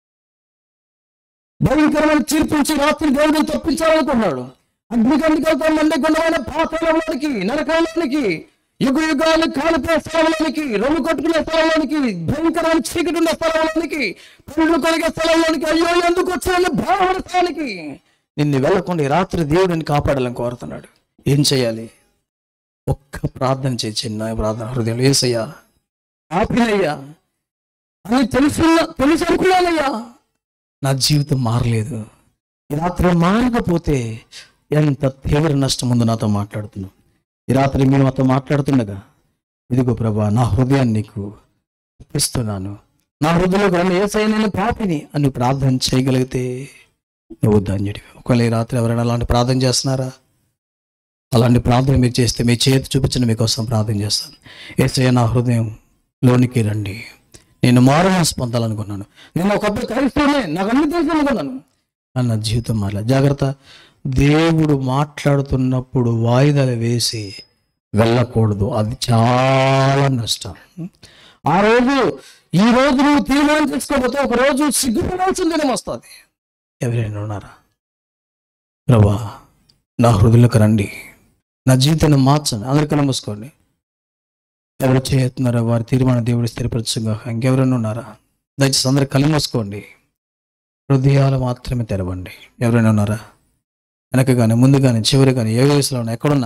భయంకరమైన తీర్పు నుంచి రాత్రి దేవుడిని తప్పించాలనుకున్నాడు అగ్నికండికలతో మండకుండా పాతాళంలోనికి నరకాలలోనికి యుగ యుగాలు కాలిపోయే స్థలంలోనికి రొమ్ము కొట్టుకునే స్థలంలోనికి భయంకరమైన చీకటి ఉండే స్థలంలోనికి పురుడు కొరిగే స్థలంలోనికి అయ్యో ఎందుకు వచ్చాను భావన స్థలానికి నిన్ను వెళ్ళకుండా ఈ రాత్రి దేవుడిని కాపాడాలని కోరుతున్నాడు ఏం చేయాలి ఒక్క ప్రార్థన చేయి చిన్న ప్రార్థన హృదయం ఏసయ్యా ఆపినయ్యా అని తెలుసు తెలుసు అనుకున్నానయ్యా నా జీవితం మారలేదు ఈ రాత్రి మారకపోతే ఎంత తీవ్ర నష్టం ఉందో నాతో మాట్లాడుతున్నావు ఈ రాత్రి మీరు నాతో మాట్లాడుతుండగా ఇదిగో ప్రభా నా హృదయాన్ని నీకు ఇస్తున్నాను నా హృదయంలో నన్ను ఏసై నేను పాపిని అని ప్రార్థన చేయగలిగితే నువ్వు ధన్యుడివి ఒకవేళ ఈ రాత్రి ఎవరైనా అలాంటి ప్రార్థన చేస్తున్నారా అలాంటి ప్రార్థన మీరు చేస్తే మీ చేతి చూపించిన మీకోసం ప్రార్థన చేస్తాను ఏసయ్య నా హృదయం లోనికి రండి నేను మారు మనసు పొందాలనుకున్నాను నేను ఒకప్పుడు క్రైస్తవునే నాకు అన్ని తెలుసు అనుకున్నాను కానీ నా జీవితం మారలే జాగ్రత్త దేవుడు మాట్లాడుతున్నప్పుడు వాయిదాలు వేసి వెళ్ళకూడదు అది చాలా నష్టం ఆ రోజు ఈ రోజు నువ్వు తీర్మానం చేసుకోకపోతే ఒక రోజు సిగ్గుపడాల్సిన దినం వస్తుంది ఎవరైనా ఉన్నారా ప్రభా నా హృదయంలోకి రండి నా జీవితాన్ని మార్చండి అందరికీ నమస్కోండి ఎవరు చేస్తున్నారో వారి తీర్మానం దేవుడు స్థిరపరచుగా ఇంకెవరైనా ఉన్నారా దయచేసి అందరు కళ్ళు మూసుకోండి హృదయాలు మాత్రమే తెరవండి ఎవరైనా ఉన్నారా వెనక కానీ ముందు కానీ చివరి కానీ ఏ వయసులో ఉన్నా ఎక్కడున్నా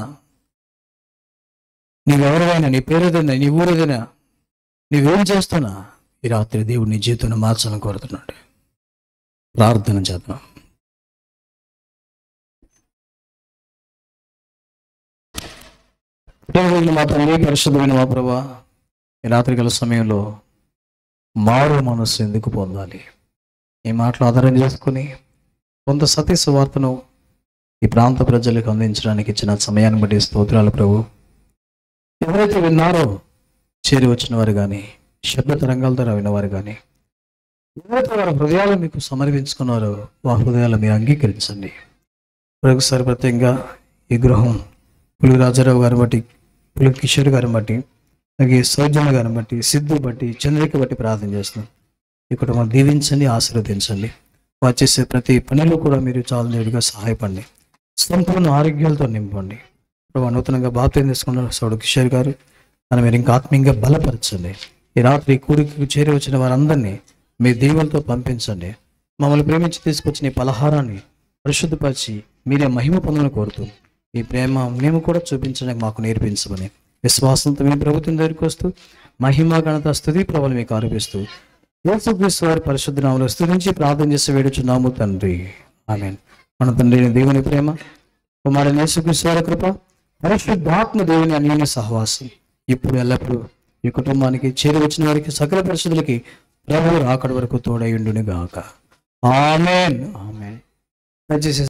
నీవెవరివైనా నీ పేరేదైనా నీ ఊరేదైనా నీవేం చేస్తున్నా ఈ రాత్రి దేవుడు నీ జీవితాన్ని మార్చాలని కోరుతున్నాడు ప్రార్థన చేద్దాం దేవుని మా తండ్రి పరిశుద్ధమైన మా ప్రభా ఈ రాత్రికాల సమయంలో మారు మనస్సు ఎందుకు పొందాలి ఈ మాటలు ఆధారం చేసుకుని కొంత సత్య సువార్తను ఈ ప్రాంత ప్రజలకు అందించడానికి ఇచ్చిన సమయాన్ని బట్టి స్తోత్రాలు ప్రభు ఎవరైతే విన్నారో చేరి వచ్చిన వారు కానీ శబ్ద తరంగాల ద్వారా విన్నవారు కానీ ఎవరైతే వారి హృదయాలు మీకు సమర్పించుకున్నారో వారి హృదయాలు మీరు అంగీకరించండి మరొకసారి ప్రత్యేకంగా ఈ గృహం పులి రాజారావు గారిని బట్టి పులి కిషోర్ గారిని బట్టి అలాగే సౌజన్య గారిని బట్టి సిద్ధు బట్టి చంద్రిక బట్టి ప్రార్థన చేస్తున్నాం ఈ కుటుంబం దీవించండి ఆశీర్వదించండి వారు చేసే ప్రతి పనిలో కూడా మీరు చాలా నేడుగా సహాయపడండి సంపూర్ణ ఆరోగ్యాలతో నింపండి ప్రభు నూతనంగా బాప్తీయం తీసుకున్న సౌడు కిషోర్ గారు మనం మీరు ఇంకా ఆత్మీయంగా బలపరచండి ఈ రాత్రి కూడికి చేరి వచ్చిన వారందరినీ మీ దీవులతో పంపించండి మమ్మల్ని ప్రేమించి తీసుకొచ్చిన ఈ పలహారాన్ని పరిశుద్ధపరిచి మీరే మహిమ పొందమని కోరుతూ ఈ ప్రేమ మేము కూడా చూపించడానికి మాకు నేర్పించమని విశ్వాసంతో మీ ప్రభుత్వం దగ్గరికి వస్తూ మహిమ గణత స్థుతి ప్రభలు మీకు ఆరోపిస్తూ యేసుక్రీస్తు వారి పరిశుద్ధ నామలో స్థుతించి ప్రార్థన చేసి వేడుచున్నాము తండ్రి ఆమె మన తండ్రి అయిన దేవుని ప్రేమ కుమారుని యేసుక్రీస్తు వారి కృప పరిశుద్ధాత్మ దేవుని అన్యోన్య సహవాసం ఇప్పుడు ఎల్లప్పుడూ ఈ కుటుంబానికి చేరి వచ్చిన వారికి సకల పరిశుద్ధులకి ప్రభు రాకడ వరకు తోడై ఉండును గాక ఆమెన్ ఆమెన్ దయచేసి